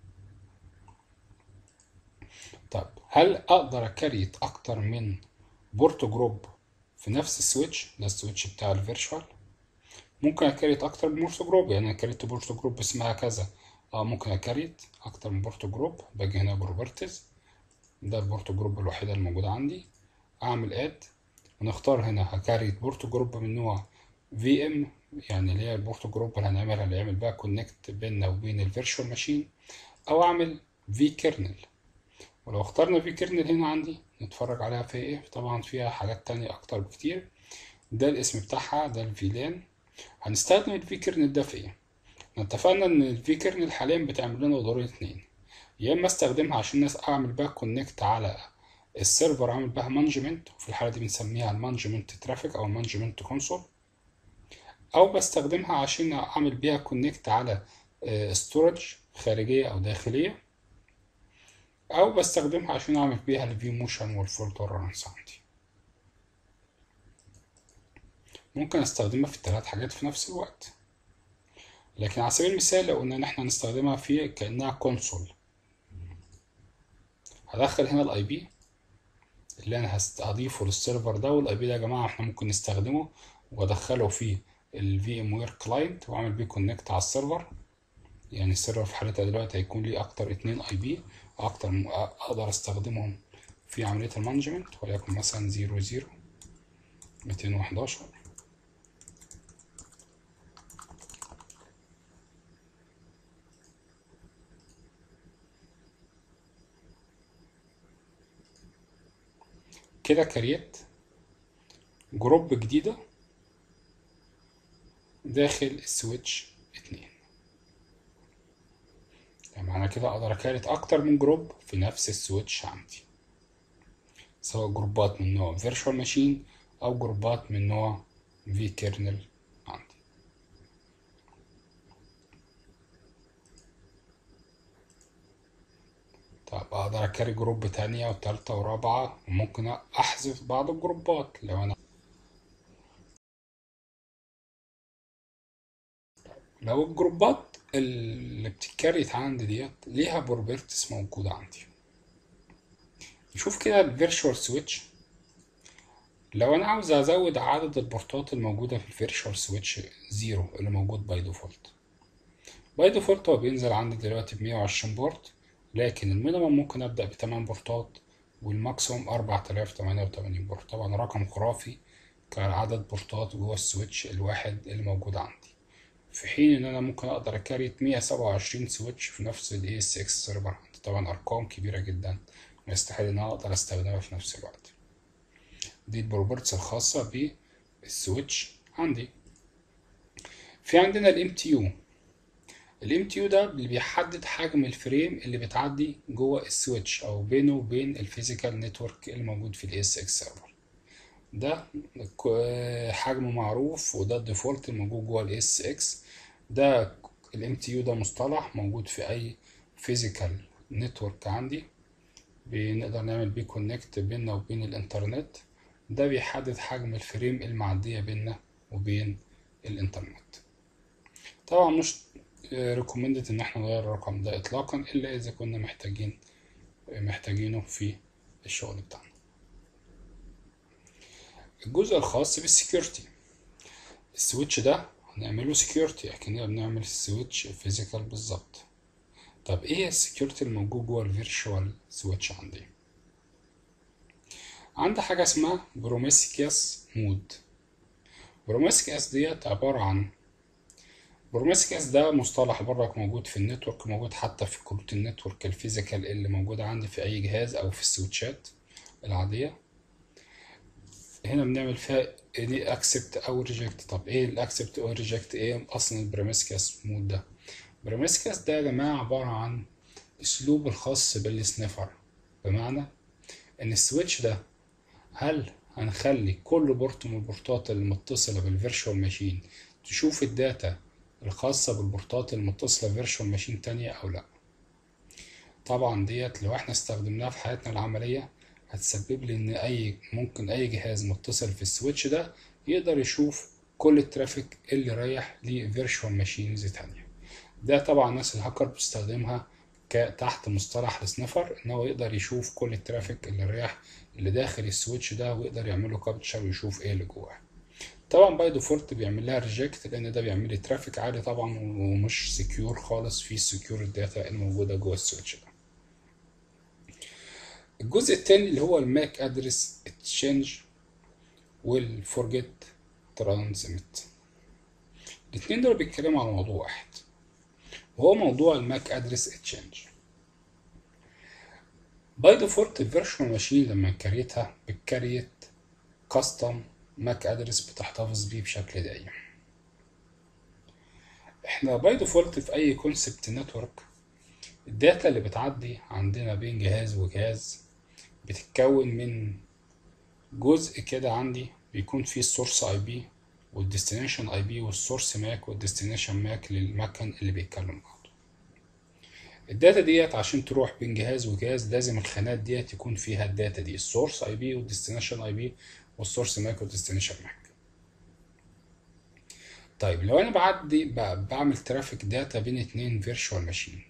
طب هل اقدر اكريت اكتر من بورت جروب في نفس السويتش ده السويتش بتاع الفيرتشوال ممكن اكريت اكتر من بورت جروب يعني اكريت بورت جروب اسمها كذا اه ممكن اكريت اكتر من بورت جروب باجي هنا بروبرتيز ده البورت جروب الوحيدة الموجودة عندي اعمل اد ونختار هنا هكريت بورت جروب من نوع في ام يعني اللي هي البورت جروب اللي هنعملها اللي يعمل بقى كونكت بيننا وبين الفيرتشوال ماشين او اعمل في كيرنل ولو اخترنا في كيرنل هنا عندي نتفرج عليها في ايه طبعا فيها حاجات تانية اكتر بكتير ده الاسم بتاعها ده الفيلان هنستخدم الفي كيرنل ده في ايه احنا اتفقنا ان الفي كيرنل حاليا بتعمل لنا دورين اتنين يا اما استخدمها عشان الناس اعمل بيها كونكت على السيرفر اعمل بها مانجمنت وفي الحاله دي بنسميها المانجمنت ترافيك او المانجمنت كونسول او بستخدمها عشان اعمل بيها كونكت على ستورج خارجيه او داخليه او بستخدمها عشان اعمل بيها الفي موشن والفول تولرانس عندي ممكن استخدمها في الثلاث حاجات في نفس الوقت لكن على سبيل المثال لو قلنا ان احنا نستخدمها في كانها كونسول هدخل هنا الاي بي اللي انا هضيفه للسيرفر ده والاي بي ده يا جماعه احنا ممكن نستخدمه وادخله في الفي ام وير كلاينت واعمل بيه كونكت على السيرفر يعني السيرفر في حالتها دلوقتي هيكون ليه اكتر اتنين اي بي اكتر اقدر استخدمهم في عمليه المانجمنت وليكن مثلا زيرو زيرو ميتين وحداشر كده كريت جروب جديدة داخل السويتش اتنين يعني معنى كده اقدر اكارت اكتر من جروب في نفس السويتش عندي سواء جروبات من نوع فيرتشوال ماشين او جروبات من نوع في كيرنل عندي طب اقدر اكاري جروب تانية وتالتة ورابعة وممكن احذف بعض الجروبات لو انا لو الجروبات اللي بتتكريت عندي ديت ليها بروبرتس موجودة عندي نشوف كده الفيرشوال سويتش لو انا عاوز ازود عدد البورتات الموجودة في الفيرشوال سويتش زيرو اللي موجود باي ديفولت باي ديفولت هو بينزل عندي دلوقتي بمية وعشرين بورت لكن المينيمم ممكن ابدأ بتمن بورتات والماكسيموم اربعة آلاف تمانية وتمانين بورت طبعا رقم خرافي كعدد بورتات جوه السويتش الواحد اللي موجود عندي في حين ان انا ممكن اقدر اكاريت 127 سويتش في نفس الاي اس اكس سيرفر عندي طبعا ارقام كبيره جدا ويستحيل ان انا اقدر استخدمها في نفس الوقت دي البروبرتس الخاصه بالسويتش عندي في عندنا الام تي يو الام تي يو ده اللي بيحدد حجم الفريم اللي بتعدي جوه السويتش او بينه وبين الفيزيكال نتورك اللي موجود في الاي اس اكس سيرفر ده حجمه معروف وده الديفولت الموجود جوه الاي اس اكس ده الام تي يو ده مصطلح موجود في اي فيزيكال نتورك عندي بنقدر نعمل بيه كونكت بيننا وبين الانترنت ده بيحدد حجم الفريم المعدية بيننا وبين الانترنت طبعا مش ريكومندد ان احنا نغير الرقم ده اطلاقا الا اذا كنا محتاجين محتاجينه في الشغل بتاعنا الجزء الخاص بالسكيورتي السويتش ده هنعمله سكيورتي اكننا بنعمل السويتش فيزيكال بالظبط طب ايه السكيورتي الموجود جوه الفيرتشوال سويتش عندي عندي حاجه اسمها بروميسكياس مود بروميسكياس ديت عباره عن بروميسكياس ده مصطلح برك موجود في النتورك موجود حتى في كروت النتورك الفيزيكال اللي موجوده عندي في اي جهاز او في السويتشات العاديه هنا بنعمل فيها ايه اكسبت او ريجكت طب ايه الاكسبت او ريجكت ايه اصلا البريمسكاس مود ده بريمسكاس ده يا جماعه عباره عن اسلوب الخاص بالسنيفر بمعنى ان السويتش ده هل هنخلي كل بورت من البورتات المتصله بالفيرشوال ماشين تشوف الداتا الخاصة بالبورتات المتصلة بفيرشوال ماشين تانية أو لأ طبعا ديت لو احنا استخدمناها في حياتنا العملية هتسبب لي ان اي ممكن اي جهاز متصل في السويتش ده يقدر يشوف كل الترافيك اللي رايح لفيرشوال ماشينز تانية ده طبعا الناس الهاكر بتستخدمها تحت مصطلح السنفر ان هو يقدر يشوف كل الترافيك اللي رايح اللي داخل السويتش ده ويقدر يعمل له كابتشر ويشوف ايه اللي جواه طبعا باي ديفولت بيعمل لها ريجكت لان ده بيعمل لي ترافيك عالي طبعا ومش سكيور خالص في السكيور الداتا الموجوده جوه السويتش ده الجزء الثاني اللي هو الماك ادرس تشينج والفورجيت ترانزميت الاثنين دول بيتكلموا على موضوع واحد وهو موضوع الماك ادرس تشينج باي ديفولت الفيرشوال ماشين لما كريتها بتكريت كاستم ماك ادرس بتحتفظ بيه بشكل دائم احنا باي ديفولت في اي كونسبت نتورك الداتا اللي بتعدي عندنا بين جهاز وجهاز بتتكون من جزء كده عندي بيكون فيه السورس اي بي والديستنيشن اي بي والسورس ماك والديستنيشن ماك للمكان اللي بيتكلم بعضه الداتا ديت عشان تروح بين جهاز وجهاز لازم الخانات ديت يكون فيها الداتا دي السورس اي بي والديستنيشن اي بي والسورس ماك والديستنيشن ماك طيب لو انا بعدي بعمل ترافيك داتا بين اتنين فيرتشوال ماشين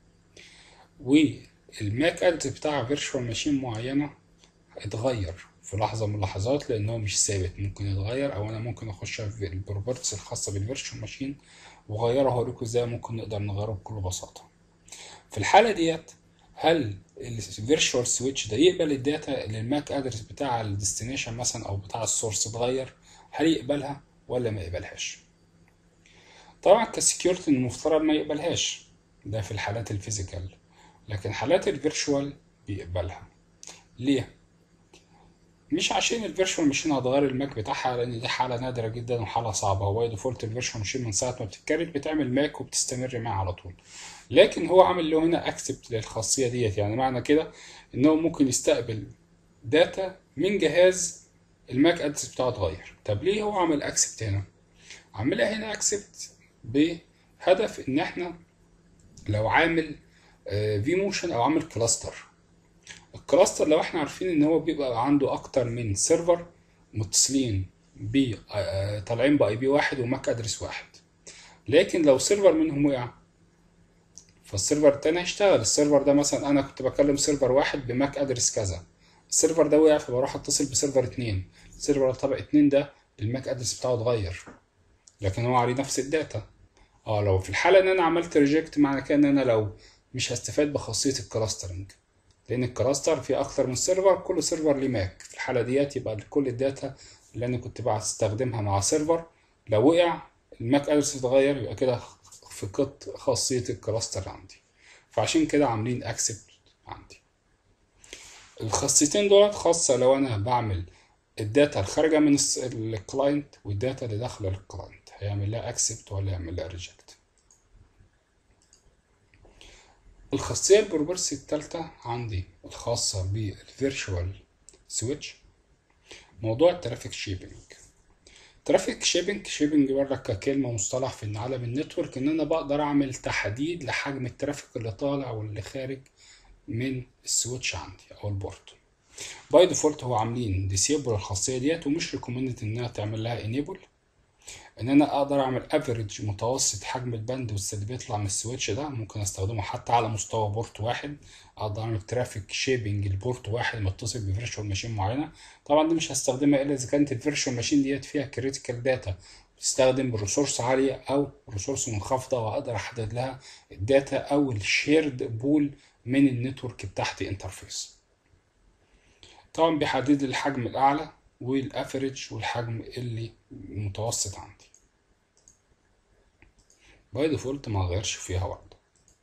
والماك ادرس بتاع فيرتشوال ماشين معينه اتغير في لحظه من اللحظات لان هو مش ثابت ممكن يتغير او انا ممكن اخش في البروبرتس الخاصه بالفيرتشوال ماشين واغيره هوريكم ازاي ممكن نقدر نغيره بكل بساطه في الحاله ديت هل الفيرتشوال سويتش ده يقبل الداتا اللي الماك ادرس بتاع الديستنيشن مثلا او بتاع السورس اتغير هل يقبلها ولا ما يقبلهاش طبعا كسكيورتي المفترض ما يقبلهاش ده في الحالات الفيزيكال لكن حالات الفيرتشوال بيقبلها ليه مش عشان الفيرتشوال ماشين هتغير الماك بتاعها لان دي حاله نادره جدا وحاله صعبه هو ديفولت الفيرتشوال ماشين من ساعه ما بتتكرت بتعمل ماك وبتستمر معاه على طول لكن هو عامل له هنا اكسبت للخاصيه ديت يعني معنى كده ان هو ممكن يستقبل داتا من جهاز الماك ادرس بتاعه اتغير طب ليه هو عمل اكسبت هنا عاملها هنا اكسبت بهدف ان احنا لو عامل في موشن او عامل كلاستر الكلاستر لو احنا عارفين ان هو بيبقى عنده اكتر من سيرفر متصلين ب طالعين باي بي واحد وماك ادرس واحد لكن لو سيرفر منهم وقع فالسيرفر التاني هيشتغل السيرفر ده مثلا انا كنت بكلم سيرفر واحد بماك ادرس كذا السيرفر ده وقع فبروح اتصل بسيرفر اتنين السيرفر طبق اتنين ده الماك ادرس بتاعه اتغير لكن هو عليه نفس الداتا اه لو في الحالة ان انا عملت ريجكت معنى كده ان انا لو مش هستفاد بخاصية الكلاسترنج لان الكلاستر فيه اكتر من سيرفر كل سيرفر ليه ماك في الحالة ديت يبقى كل الداتا اللي انا كنت بستخدمها مع سيرفر لو وقع الماك ادرس اتغير يبقى كده فقدت خاصية الكلاستر عندي فعشان كده عاملين اكسبت عندي الخاصيتين دولت خاصة لو انا بعمل الداتا الخارجة من الكلاينت والداتا اللي داخلة للكلاينت هيعمل لها اكسبت ولا يعمل لها ريجكت الخاصية البروبرسي التالتة عندي الخاصة بالفيرتشوال سويتش موضوع الترافيك شيبنج ترافيك شيبنج شيبنج بره ككلمة مصطلح في عالم النتورك ان انا بقدر اعمل تحديد لحجم الترافيك اللي طالع واللي خارج من السويتش عندي او البورت باي ديفولت هو عاملين ديسيبل الخاصيه ديت ومش ريكومندد انها تعمل لها انيبل ان انا اقدر اعمل افريج متوسط حجم الباند اللي بيطلع من السويتش ده ممكن استخدمه حتى على مستوى بورت واحد اقدر اعمل ترافيك شيبنج لبورت واحد متصل بفيرتشوال ماشين معينه طبعا دي مش هستخدمها الا اذا كانت الفيرتشوال ماشين ديت فيها كريتيكال داتا بتستخدم ريسورس عاليه او ريسورس منخفضه واقدر احدد لها الداتا او الشيرد بول من النتورك بتاعتي انترفيس طبعا بيحدد الحجم الاعلى والافريج والحجم اللي متوسط عندي باي ديفولت ما غيرش فيها برضه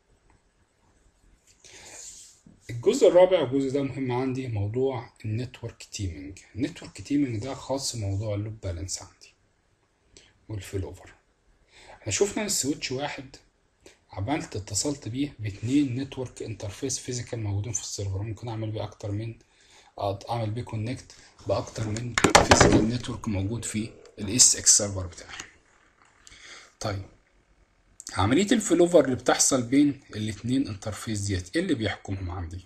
الجزء الرابع والجزء ده مهم عندي موضوع النتورك تيمينج النتورك تيمينج ده خاص بموضوع اللوب بالانس عندي والفيل اوفر احنا شفنا السويتش واحد عملت اتصلت بيه باتنين نتورك انترفيس فيزيكال موجودين في السيرفر ممكن اعمل بيه اكتر من اعمل بيه كونكت باكتر من فيزيكال نتورك موجود في الاس اكس سيرفر بتاعي طيب عملية الفلوفر اللي بتحصل بين الاتنين انترفيس ديت ايه اللي بيحكمهم عندي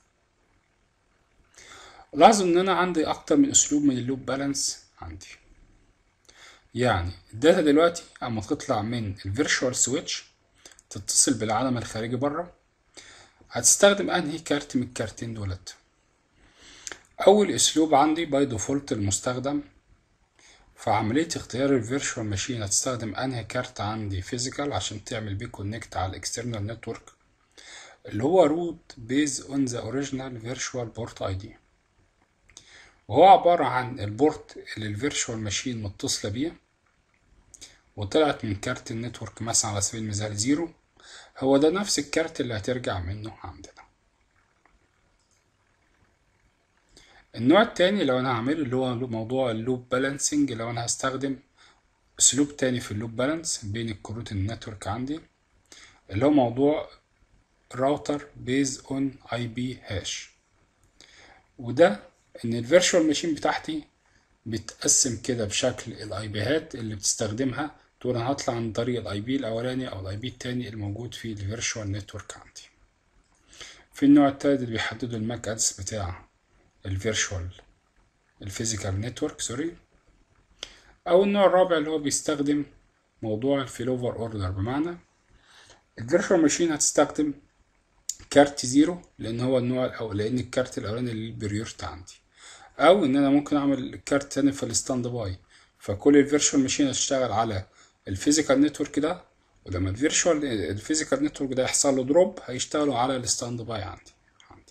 لاحظوا ان انا عندي اكتر من اسلوب من اللوب بالانس عندي يعني الداتا دلوقتي اما تطلع من الفيرتشوال سويتش تتصل بالعالم الخارجي بره هتستخدم انهي كارت من الكارتين دولت اول اسلوب عندي باي ديفولت المستخدم في عملية اختيار الفيرتشوال ماشين هتستخدم انهي كارت عندي فيزيكال عشان تعمل بيه كونكت على الاكسترنال نتورك اللي هو روت بيز اون ذا اوريجينال فيرتشوال بورت اي دي وهو عبارة عن البورت اللي الفيرتشوال ماشين متصلة بيه وطلعت من كارت النتورك مثلا على سبيل المثال زيرو هو ده نفس الكارت اللي هترجع منه عندنا النوع التاني لو انا هعمله اللي هو موضوع اللوب بالانسنج لو انا هستخدم اسلوب تاني في اللوب بالانس بين الكروت النتورك عندي اللي هو موضوع راوتر بيز اون اي بي هاش وده ان الفيرتشوال ماشين بتاعتي بتقسم كده بشكل الاي بيهات اللي بتستخدمها تقول انا هطلع عن طريق الاي بي الاولاني او الاي بي التاني الموجود في الفيرتشوال نتورك عندي في النوع التالت اللي بيحددوا الماك ادرس بتاع الفيرتشوال الفيزيكال نتورك سوري او النوع الرابع اللي هو بيستخدم موضوع الفيلوفر اوردر بمعنى الفيرتشوال ماشين هتستخدم كارت زيرو لان هو النوع الاول لان الكارت الاولاني اللي البريورت عندي او ان انا ممكن اعمل كارت تاني في الستاند باي فكل الفيرتشوال ماشين هتشتغل على الفيزيكال نتورك ده ولما الفيرتشوال الفيزيكال نتورك ده يحصل له دروب هيشتغلوا على الستاند باي عندي عندي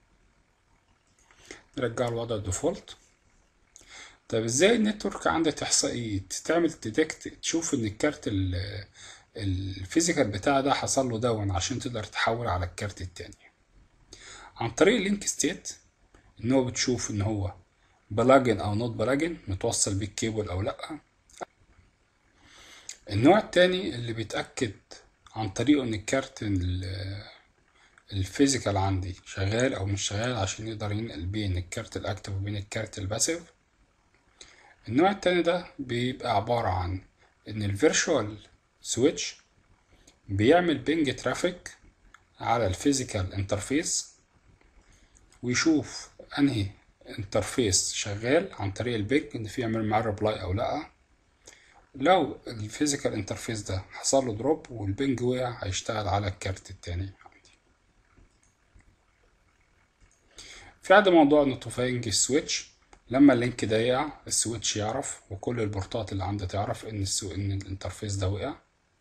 نرجع الوضع الديفولت طب ازاي النتورك عندك تحصل ايه تعمل تديكت تشوف ان الكارت الفيزيكال بتاع ده حصل له داون عشان تقدر تحول على الكارت التاني عن طريق اللينك ستيت ان هو بتشوف ان هو بلاجن او نوت بلاجن متوصل بالكيبل او لا النوع التاني اللي بيتأكد عن طريقه ان الكارت الفيزيكال عندي شغال او مش شغال عشان يقدر ينقل بين الكارت الاكتف وبين الكارت الباسيف النوع التاني ده بيبقى عبارة عن ان الفيرشوال سويتش بيعمل بينج ترافيك على الفيزيكال انترفيس ويشوف انهي انترفيس شغال عن طريق البيج ان في يعمل معاه ريبلاي او لا لو الفيزيكال انترفيس ده حصل له دروب والبنج وقع هيشتغل على الكارت التاني عندي في عندي موضوع نوتيفاينج السويتش لما اللينك ده يقع السويتش يعرف وكل البورتات اللي عنده تعرف ان السو... ان الانترفيس ده وقع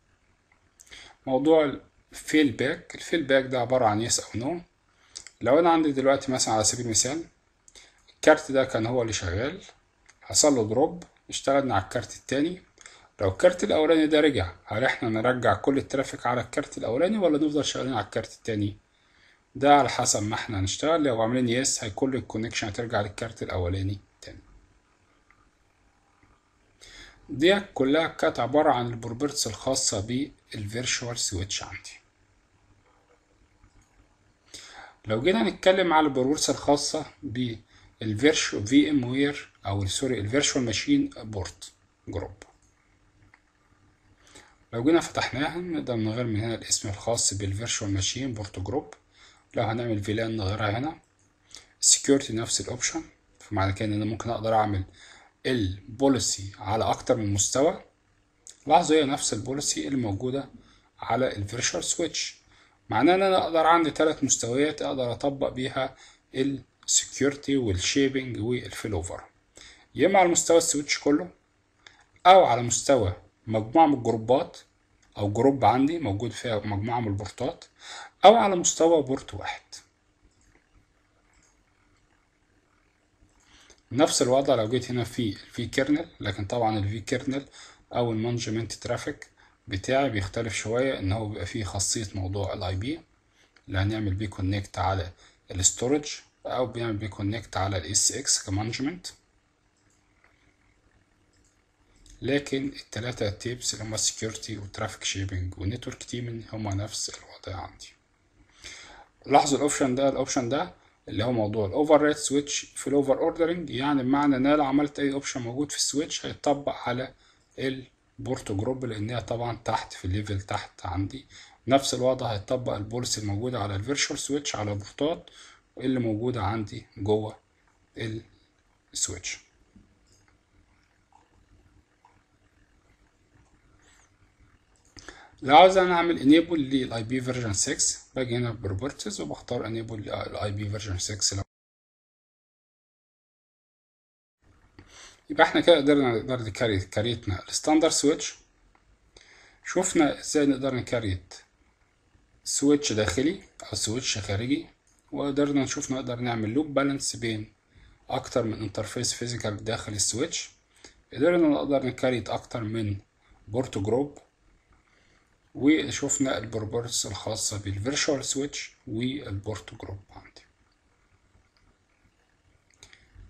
موضوع الفيل باك الفيل باك ده عبارة عن يس او نو لو انا عندي دلوقتي مثلا على سبيل المثال الكارت ده كان هو اللي شغال حصل له دروب اشتغلنا على الكارت التاني لو الكارت الاولاني ده رجع هل احنا نرجع كل الترافيك على الكارت الاولاني ولا نفضل شغالين على الكارت التاني ده على حسب ما احنا هنشتغل لو عاملين يس هي كل الكونكشن هترجع للكارت الاولاني تاني دي كلها كانت عبارة عن البروبرتس الخاصة بالفيرشوال سويتش عندي لو جينا نتكلم على البروبرتس الخاصة بالفيرشو في ام وير او سوري الفيرشوال ماشين بورت جروب لو جينا فتحناها نقدر نغير من هنا الاسم الخاص بالفيرشوال ماشين بورت جروب لو هنعمل فيلان نغيرها هنا security نفس الاوبشن فمعنى كده ان انا ممكن اقدر اعمل البوليسي على اكتر من مستوى لاحظوا هي نفس البوليسي اللي موجودة على الفيرشوال سويتش معناه ان انا اقدر عندي ثلاث مستويات اقدر اطبق بيها السكيورتي والشيبنج والفيلوفر يا اما على مستوى السويتش كله او على مستوى مجموعة من الجروبات او جروب عندي موجود فيها مجموعة من البورتات او على مستوى بورت واحد نفس الوضع لو جيت هنا في الفي كيرنل لكن طبعا الفي كيرنل او المانجمنت ترافيك بتاعي بيختلف شوية ان هو بيبقى فيه خاصية موضوع الاي بي اللي هنعمل بيه كونكت على الستورج او بنعمل بيه كونكت على الاس اكس كمانجمنت لكن التلاتة تيبس اللي هما سكيورتي وترافيك شيبنج ونتورك تيمين هما نفس الوضع عندي لاحظوا الاوبشن ده الاوبشن ده اللي هو موضوع الاوفر ريت سويتش في الاوفر اوردرنج يعني بمعنى ان انا لو عملت اي اوبشن موجود في السويتش هيتطبق على البورت جروب لانها طبعا تحت في الليفل تحت عندي نفس الوضع هيتطبق البوليسي الموجودة على الفيرشوال سويتش على البورتات اللي موجودة عندي جوه السويتش لو عاوز انا اعمل enable للاي بي فيرجن 6 باجي هنا في properties وبختار enable للاي بي فيرجن 6 لو يبقى احنا كده قدرنا نقدر نكريت كريتنا الستاندرد سويتش شفنا ازاي نقدر نكريت سويتش داخلي او سويتش خارجي وقدرنا نشوف نقدر نعمل لوب بالانس بين اكتر من انترفيس فيزيكال داخل السويتش قدرنا نقدر نكريت اكتر من بورت جروب وشفنا البروبرتس الخاصة بالفيرشوال سويتش والبورت جروب عندي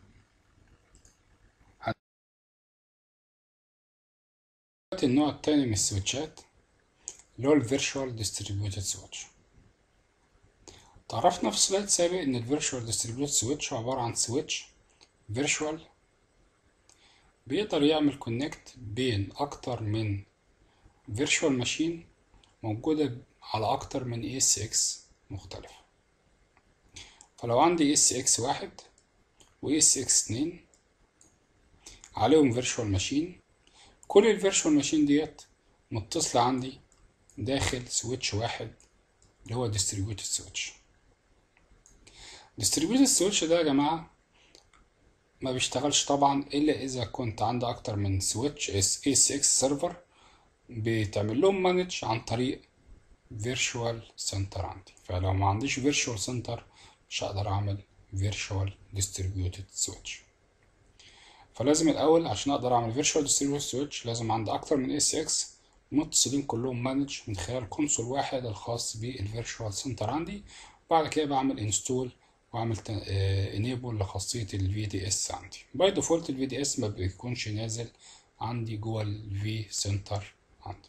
النوع التاني من السويتشات اللي هو الفيرشوال ديستريبيوتد سويتش تعرفنا في سلايد سابق ان الفيرشوال ديستريبيوتد سويتش عبارة عن سويتش فيرشوال بيقدر يعمل كونكت بين اكتر من فيرشوال ماشين موجودة على اكتر من اي اس اكس مختلفة فلو عندي اي اس اكس واحد واي اس اكس اتنين عليهم فيرشوال ماشين كل الفيرشوال ماشين ديت متصلة عندي داخل سويتش واحد اللي هو distributed سويتش distributed سويتش ده يا جماعة ما بيشتغلش طبعا إلا إذا كنت عندي أكتر من سويتش اس اس اكس سيرفر بتعمل لهم مانج عن طريق فيرتشوال سنتر عندي فلو ما عنديش فيرتشوال سنتر مش هقدر أعمل فيرتشوال distributed سويتش فلازم الأول عشان أقدر أعمل فيرتشوال distributed سويتش لازم عندي أكتر من اس اكس متصلين كلهم مانج من خلال كونسول واحد الخاص بالفيرتشوال سنتر عندي وبعد كده بعمل انستول واعمل انيبل لخاصيه الفي دي اس عندي باي ديفولت الفي دي اس ما بيكونش نازل عندي جوه الفي سنتر عندي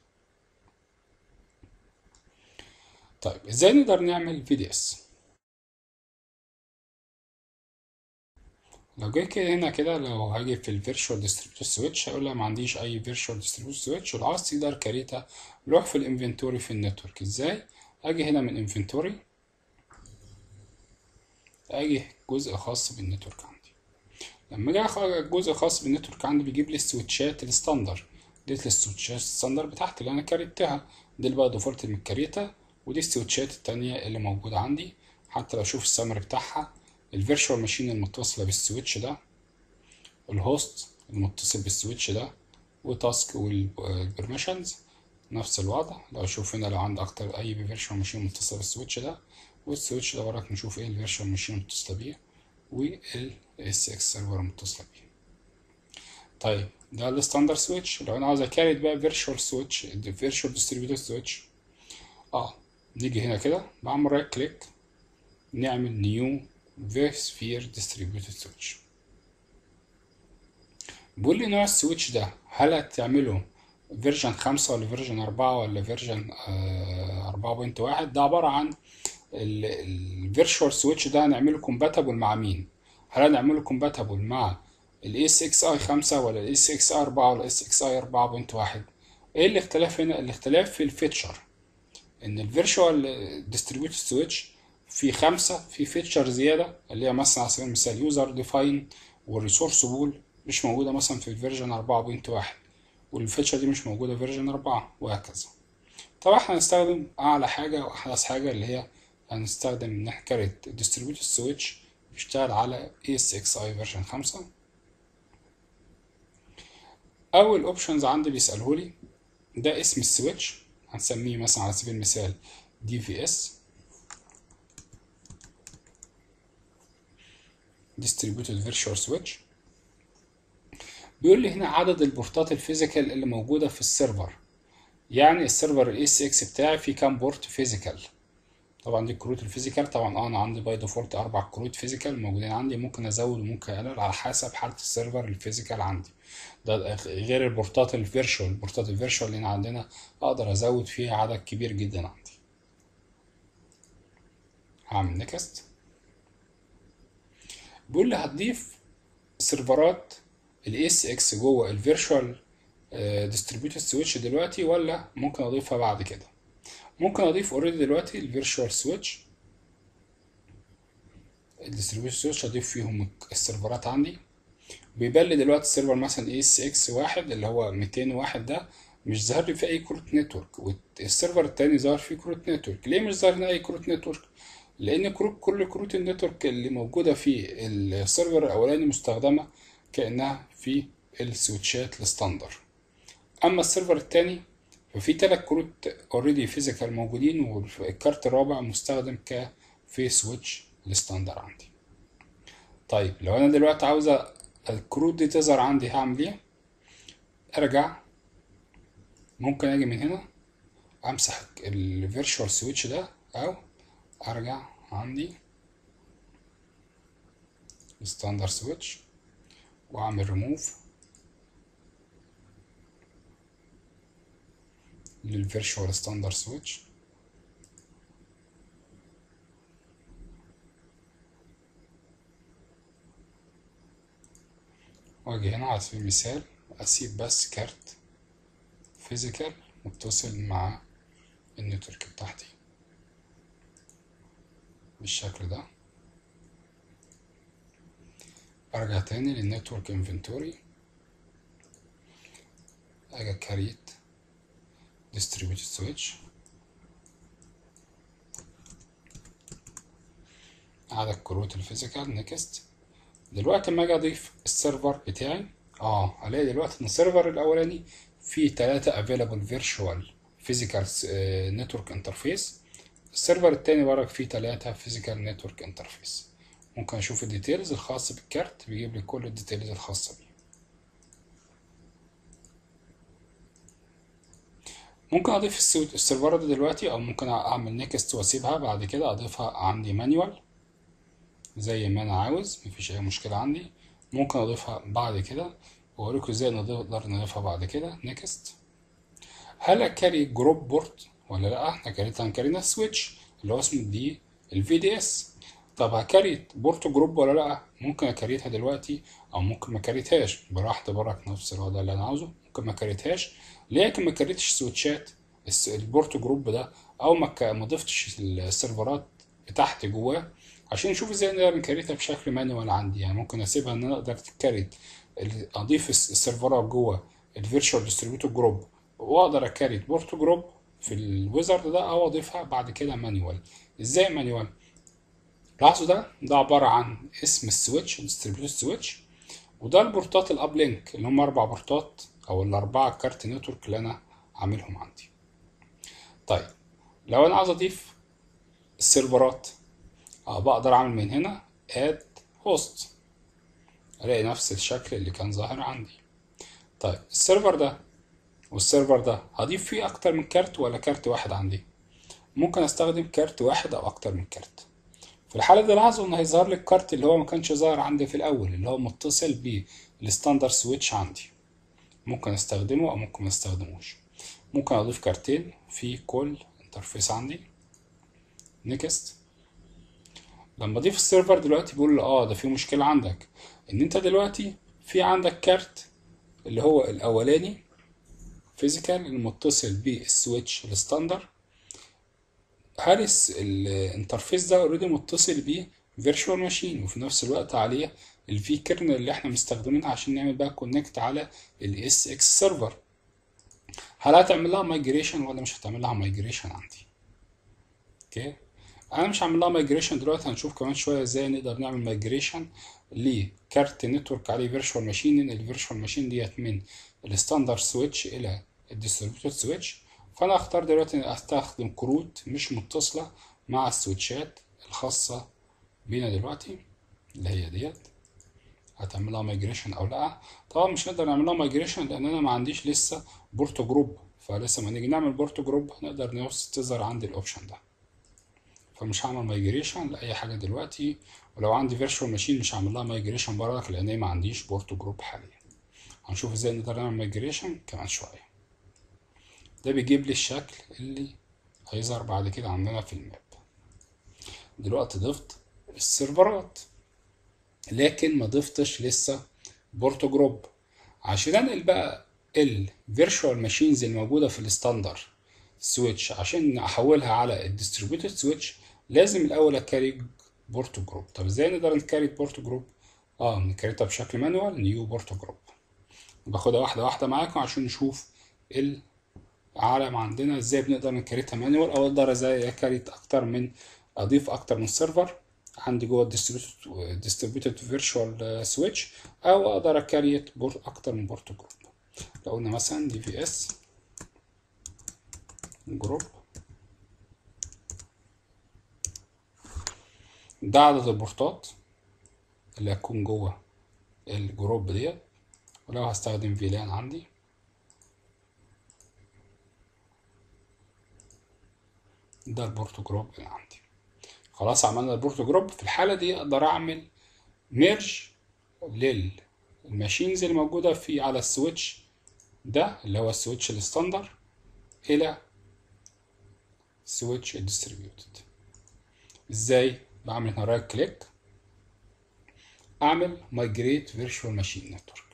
طيب ازاي نقدر نعمل في دي اس لو جيت كده هنا كده لو هاجي في الفيرتشوال ديستريبيوتد سويتش هقول لها ما عنديش اي فيرتشوال ديستريبيوتد سويتش ولو عايز تقدر كاريتا روح في الانفنتوري في النتورك ازاي اجي هنا من انفنتوري اجي جزء خاص بالنتورك عندي لما اجي اخرج الجزء الخاص بالنتورك عندي بيجيب لي السويتشات الستاندر ديت السويتشات الستاندر بتاعتي اللي انا كريتها دي اللي بقى ديفولت من الكريتا ودي السويتشات التانية اللي موجودة عندي حتى لو اشوف السمري بتاعها الفيرتشوال ماشين المتصلة بالسويتش ده الهوست المتصل بالسويتش ده وتاسك والبرميشنز نفس الوضع لو اشوف هنا لو عندي اكتر اي فيرتشوال ماشين متصلة بالسويتش ده والسويتش ده وراك نشوف ايه الفيرتشوال ماشين المتصلة بيه والاس اكس سيرفر المتصلة بيه طيب ده الستاندر سويتش لو انا عاوز اكاريت بقى فيرتشوال سويتش فيرتشوال ديستريبيوتد سويتش اه نيجي هنا كده بعمل رايت كليك نعمل نيو فيرسفير ديستريبيوتد سويتش بيقول لي نوع السويتش ده هل هتعمله فيرجن خمسة ولا فيرجن أربعة ولا فيرجن أربعة بوينت واحد ده عبارة عن الفيرتشوال سويتش ده هنعمله كومباتبل مع مين هل هنعمله كومباتبل مع الاس اكس اي خمسة ولا الاس اكس اي أربعة ولا الاس اكس اي أربعة بوينت واحد ايه الاختلاف هنا الاختلاف في الفيتشر ان الفيرتشوال ديستريبيوتد سويتش في خمسة في فيتشر زيادة اللي هي مثلا على سبيل المثال يوزر ديفاين والريسورس بول مش موجودة مثلا في الفيرجن أربعة بوينت واحد والفيتشر دي مش موجودة في فيرجن أربعة وهكذا طبعا احنا هنستخدم أعلى حاجة وأحدث حاجة اللي هي هنستخدم إن احنا كارت ديستريبيوتد سويتش بيشتغل على ESXi فيرجن خمسة أول أوبشنز عندي بيسألهولي ده اسم السويتش هنسميه مثلا على سبيل المثال DVS Distributed Virtual Switch بيقول لي هنا عدد البورتات الفيزيكال اللي موجودة في السيرفر يعني السيرفر الاي اس اكس بتاعي فيه كام بورت فيزيكال طبعا دي الكروت الفيزيكال طبعا اه انا عندي باي ديفولت اربع كروت فيزيكال موجودين عندي ممكن ازود وممكن اقلل على حسب حالة السيرفر الفيزيكال عندي ده غير البورتات الفيرشوال البورتات الفيرشوال اللي عندنا اقدر ازود فيها عدد كبير جدا عندي هعمل نيكست بيقول لي هتضيف سيرفرات الاس اكس جوه الفيرشوال ديستريبيوتد سويتش دلوقتي ولا ممكن اضيفها بعد كده ممكن اضيف اوريدي دلوقتي الفيرشوال سويتش الديستريبيوتد سويتش اضيف فيهم السيرفرات عندي بيبان لي دلوقتي السيرفر مثلا اس اكس واحد اللي هو 201 ده مش ظاهر لي فيه اي كروت نتورك والسيرفر التاني ظاهر فيه كروت نتورك ليه مش ظاهر لنا اي كروت نتورك لان كروت كل كروت النتورك اللي موجوده في السيرفر الاولاني مستخدمه كانها في السويتشات الستاندر اما السيرفر التاني ففي تلات كروت اوريدي فيزيكال موجودين والكارت الرابع مستخدم كفي سويتش الستاندر عندي طيب لو انا دلوقتي عاوزه الكروت دي تظهر عندي هعمل ايه ارجع ممكن اجي من هنا امسح الفيرتشوال سويتش ده او ارجع عندي ستاندر سويتش واعمل ريموف للفيرشوال ستاندر سويتش واجي هنا على سبيل المثال اسيب بس كارت فيزيكال متصل مع النتورك بتاعتي بالشكل ده ارجع تاني للنتورك انفنتوري اجي كاريت distributed switch عدد كروت الفيزيكال نيكست دلوقتي لما اجي اضيف السيرفر بتاعي اه الاقي دلوقتي ان السيرفر الاولاني فيه تلاتة available virtual physical network interface السيرفر التاني برك فيه تلاتة physical network interface ممكن اشوف الديتيلز الخاصة بالكارت بيجيب لي كل الديتيلز الخاصة بيه ممكن اضيف السيرفرات دي دلوقتي او ممكن اعمل نيكست واسيبها بعد كده اضيفها عندي مانيوال زي ما انا عاوز مفيش اي مشكلة عندي ممكن اضيفها بعد كده واوريكم ازاي نقدر نضيفها بعد كده نيكست هل اكاري جروب بورت ولا لا احنا كاريتها هنكارينا سويتش اللي هو اسمه دي الفي دي اس طب هكريت بورت جروب ولا لا ممكن اكريتها دلوقتي او ممكن ما كريتهاش براحتي برك نفس الوضع اللي انا عاوزه ممكن ما كريتهاش لكن ما كريتش سويتشات البورت جروب ده او ما ما ضفتش السيرفرات بتاعتي جواه عشان نشوف ازاي نقدر نكريتها بشكل مانوال عندي يعني ممكن اسيبها ان انا اقدر تكريت اضيف السيرفرات جوه الفيرتشوال ديستريبيوتور جروب واقدر اكريت بورت جروب في الويزرد ده او اضيفها بعد كده مانوال ازاي مانوال لاحظوا ده ده عبارة عن اسم السويتش ديستريبيوتور سويتش وده البورتات الاب لينك اللي هم اربع بورتات او الاربعة كارت نتورك اللي انا عاملهم عندي طيب لو انا عاوز اضيف السيرفرات اه بقدر اعمل من هنا اد هوست الاقي نفس الشكل اللي كان ظاهر عندي طيب السيرفر ده والسيرفر ده هضيف فيه اكتر من كارت ولا كارت واحد عندي ممكن استخدم كارت واحد او اكتر من كارت في الحالة دي لاحظوا ان هيظهر لي الكارت اللي هو ما كانش ظاهر عندي في الاول اللي هو متصل بالستاندر سويتش عندي ممكن استخدمه او ممكن ما استخدموش ممكن اضيف كارتين في كل انترفيس عندي نيكست لما اضيف السيرفر دلوقتي بيقول لي اه ده في مشكلة عندك ان انت دلوقتي في عندك كارت اللي هو الاولاني فيزيكال المتصل بالسويتش الستاندر هارس الانترفيس ده اوريدي متصل بيه فيرتشوال ماشين وفي نفس الوقت عليه الفي كيرنل اللي احنا مستخدمينها عشان نعمل بقى كونكت على الاس اكس سيرفر هل هتعمل لها مايجريشن ولا مش هتعمل لها مايجريشن عندي اوكي انا مش هعمل لها مايجريشن دلوقتي هنشوف كمان شويه ازاي نقدر نعمل مايجريشن لكارت نتورك عليه فيرتشوال ماشين ننقل الفيرتشوال ماشين ديت من الستاندر سويتش الى الديستريبيوتور سويتش فانا اختار دلوقتي ان استخدم كروت مش متصلة مع السويتشات الخاصة بينا دلوقتي اللي هي ديت هتعملها مايجريشن او لا طبعا مش هنقدر نعملها مايجريشن لان انا ما عنديش لسه بورتو جروب فلسه ما نيجي نعمل بورتو جروب نقدر تظهر عندي الاوبشن ده فمش هعمل مايجريشن لاي حاجه دلوقتي ولو عندي فيرتشوال ماشين مش هعمل لها مايجريشن برضك لان هي ما عنديش بورتو جروب حاليا هنشوف ازاي نقدر نعمل مايجريشن كمان شويه ده بيجيب لي الشكل اللي هيظهر بعد كده عندنا في الماب دلوقتي ضفت السيرفرات لكن ما ضفتش لسه بورتو جروب عشان انقل بقى الفيرتشوال ماشينز الموجوده في الستاندر سويتش عشان احولها على الديستريبيوتد سويتش لازم الاول اكاري بورتو جروب طب ازاي نقدر نكاري بورتو جروب اه نكريتها بشكل مانوال نيو بورتو جروب باخدها واحده واحده معاكم عشان نشوف ال عالم عندنا ازاي بنقدر نكريتها مانوال او اقدر ازاي اكريت اكتر من اضيف اكتر من سيرفر عندي جوه الديستريبيوتد فيرتشوال سويتش او اقدر اكريت بورت اكتر من بورت جروب لو قلنا مثلا دي في اس جروب ده عدد البورتات اللي هتكون جوه الجروب ديت ولو هستخدم فيلان عندي ده البورتو جروب اللي عندي خلاص عملنا البورتو جروب في الحالة دي اقدر اعمل ميرج للماشينز اللي موجودة في على السويتش ده اللي هو السويتش الستاندر الى سويتش ديستريبيوتد ازاي بعمل هنا رايت كليك اعمل مايجريت فيرتشوال ماشين نتورك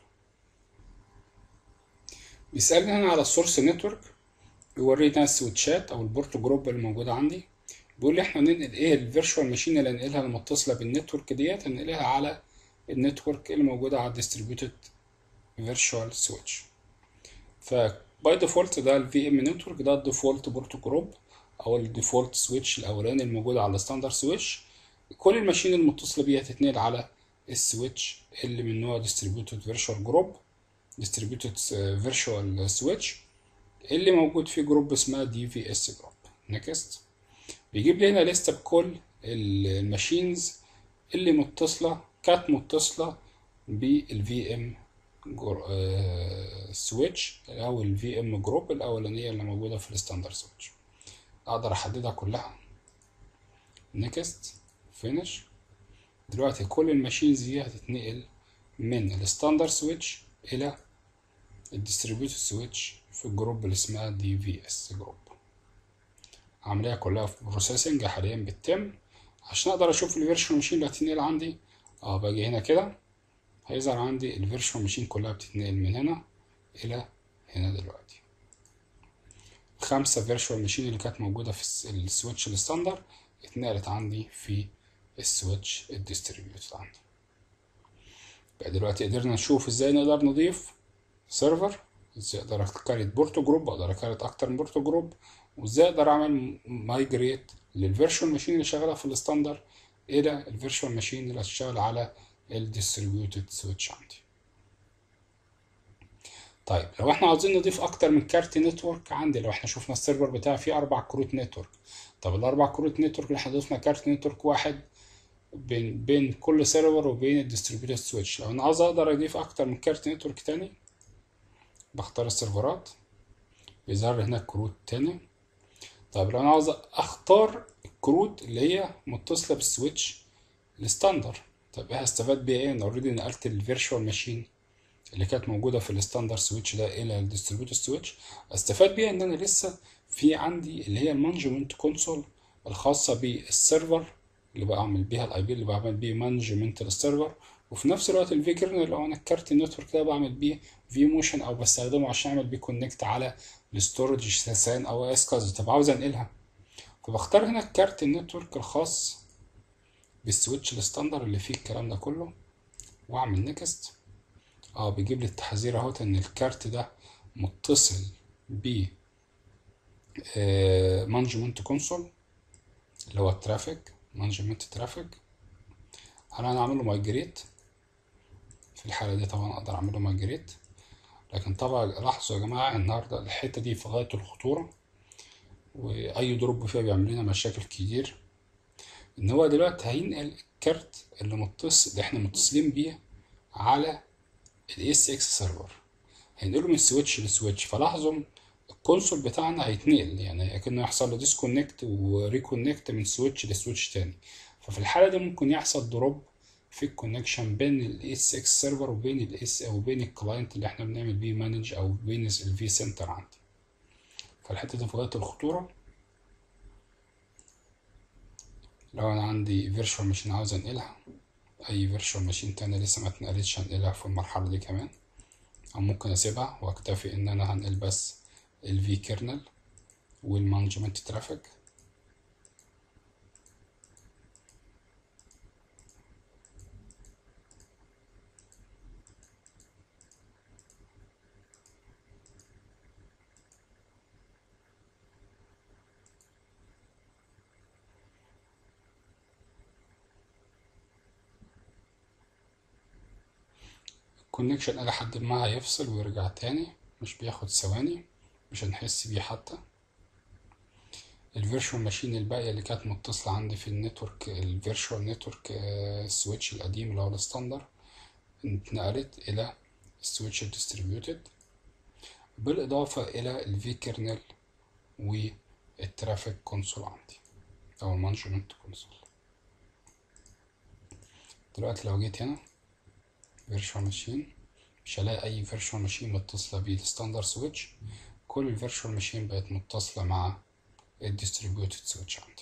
بيسالني هنا على السورس نتورك بيوريني هنا السويتشات او البورت جروب اللي موجوده عندي بيقول لي احنا ننقل ايه الفيرتشوال ماشين اللي هننقلها المتصله بالنتورك ديت هننقلها على النتورك اللي موجوده على الديستريبيوتد فيرتشوال سويتش فباي ديفولت ده الفي ام نتورك ده الديفولت بورت جروب او الديفولت سويتش الاولاني الموجود على الستاندرد سويتش كل الماشين المتصله بيه هتتنقل على السويتش اللي من نوع distributed virtual group distributed virtual switch اللي موجود فيه جروب اسمها دي في اس جروب نيكست بيجيب لي هنا لستة بكل الماشينز اللي متصلة كانت متصلة بالفي ام سويتش او الفي ام جروب الاولانية اللي موجودة في الستاندرد سويتش اقدر احددها كلها نيكست فينش دلوقتي كل الماشينز دي هتتنقل من الستاندرد سويتش الى الديستريبيوتد سويتش في الجروب اللي اسمها دي في اس جروب عملية كلها في بروسيسنج حاليا بتتم عشان اقدر اشوف الفيرشوال ماشين اللي هتتنقل عندي اه باجي هنا كده هيظهر عندي الفيرشوال ماشين كلها بتتنقل من هنا الى هنا دلوقتي الخمسة فيرشوال ماشين اللي كانت موجودة في السويتش الستاندرد اتنقلت عندي في السويتش الديستريبيوتد عندي بقى دلوقتي قدرنا نشوف ازاي نقدر نضيف سيرفر ازاي اقدر اكريت بورتو جروب اقدر اكريت اكتر من بورتو جروب وازاي اقدر اعمل مايجريت للفيرشوال ماشين اللي شغاله في الستاندرد الى الفيرشوال ماشين اللي هتشتغل على الديستريبيوتد سويتش عندي طيب لو احنا عاوزين نضيف اكتر من كارت نتورك عندي لو احنا شفنا السيرفر بتاعي فيه اربع كروت نتورك طب الاربع كروت نتورك اللي احنا ضفنا كارت نتورك واحد بين بين كل سيرفر وبين الديستريبيوتد سويتش لو انا عاوز اقدر اضيف اكتر من كارت نتورك تاني بختار السيرفرات بيظهر لي هنا كروت تاني طيب لو انا عاوز اختار الكروت اللي هي متصله بالسويتش الستاندر طب ايه هستفاد بيها ايه انا اوريدي نقلت الفيرتشوال ماشين اللي كانت موجوده في الستاندرد سويتش ده الى الديستريبيوتد سويتش استفاد بيها ان انا لسه في عندي اللي هي المانجمنت كونسول الخاصه بالسيرفر اللي بعمل بيها الاي بي اللي بعمل بيه مانجمنت للسيرفر وفي نفس الوقت الفي كيرنل لو انا الكارت النتورك ده بعمل بيه في موشن او بستخدمه عشان اعمل بيه كونكت على الستورج سان او اس كاز طب عاوز انقلها فبختار هنا الكارت النتورك الخاص بالسويتش الستاندر اللي فيه الكلام ده كله واعمل نيكست اه بيجيب لي التحذير اهوت ان الكارت ده متصل ب مانجمنت كونسول اللي هو الترافيك مانجمنت ترافيك انا انا اعمله مايجريت في الحاله دي طبعا اقدر اعمله مايجريت لكن طبعا لاحظوا يا جماعه النهارده الحته دي في غايه الخطوره واي دروب فيها بيعمل لنا مشاكل كتير ان هو دلوقتي هينقل الكارت اللي متصل اللي احنا متصلين بيه على الاس اكس سيرفر هينقله من سويتش لسويتش فلاحظوا الكونسول بتاعنا هيتنقل يعني اكنه يحصل له ديسكونكت وريكونكت من سويتش لسويتش تاني ففي الحاله دي ممكن يحصل دروب في الكونكشن بين الاس اكس سيرفر وبين الاس وبين الكلاينت اللي احنا بنعمل بيه مانج او بين الفي سنتر عندي فالحته دي في غايه الخطوره لو انا عندي فيرتشوال ماشين عاوز انقلها اي فيرتشوال ماشين تانية لسه ما اتنقلتش هنقلها في المرحله دي كمان او ممكن اسيبها واكتفي ان انا هنقل بس الفي كيرنل والمانجمنت ترافيك الكونكشن إلى حد ما هيفصل ويرجع تاني مش بياخد ثواني مش هنحس بيه حتى الفيرشوال ماشين الباقية اللي كانت متصلة عندي في النتورك الفيرشوال نتورك سويتش القديم اللي هو الستاندر اتنقلت إلى السويتش الديستريبيوتد بالإضافة إلى الفي كيرنل والترافيك كونسول عندي أو المانجمنت كونسول دلوقتي لو جيت هنا فيرتشوال ماشين مش هلاقي اي فيرتشوال ماشين متصله بالستاندرد سويتش كل كل الفيرتشوال ماشين بقت متصلة مع الديستريبيوتد سويتش عندي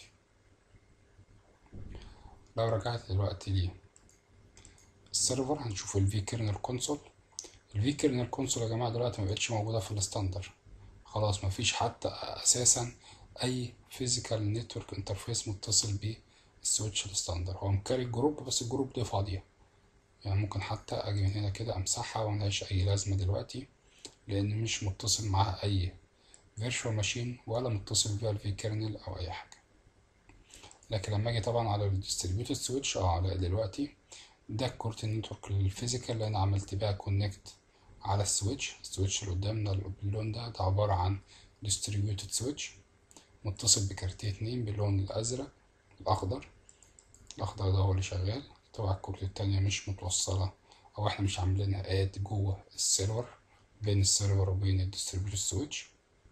لو رجعت دلوقتي ليه السيرفر هنشوف الفي كيرنل كونسول الفي كيرنل كونسول يا جماعه دلوقتي ما بقتش موجوده في الستاندر خلاص ما فيش حتى اساسا اي فيزيكال نتورك انترفيس متصل بالسويتش الستاندر هو مكاري الجروب بس الجروب دي فاضيه يعني ممكن حتى اجي من هنا كده امسحها وملهاش اي لازمه دلوقتي لان مش متصل معاها اي فيرتشوال ماشين ولا متصل بيها الفي كيرنل او اي حاجه لكن لما اجي طبعا على الديستريبيوتد سويتش اه الاقي دلوقتي ده كورت النتورك الفيزيكال اللي انا عملت بيها كونكت على السويتش السويتش اللي قدامنا باللون ده ده عبارة عن ديستريبيوتد سويتش متصل بكارتيه اتنين باللون الازرق الاخضر الاخضر ده هو اللي شغال طبعا الكروت التانية مش متوصلة او احنا مش عاملينها اد جوه السيرفر بين السيرفر وبين الديستريبيوتد سويتش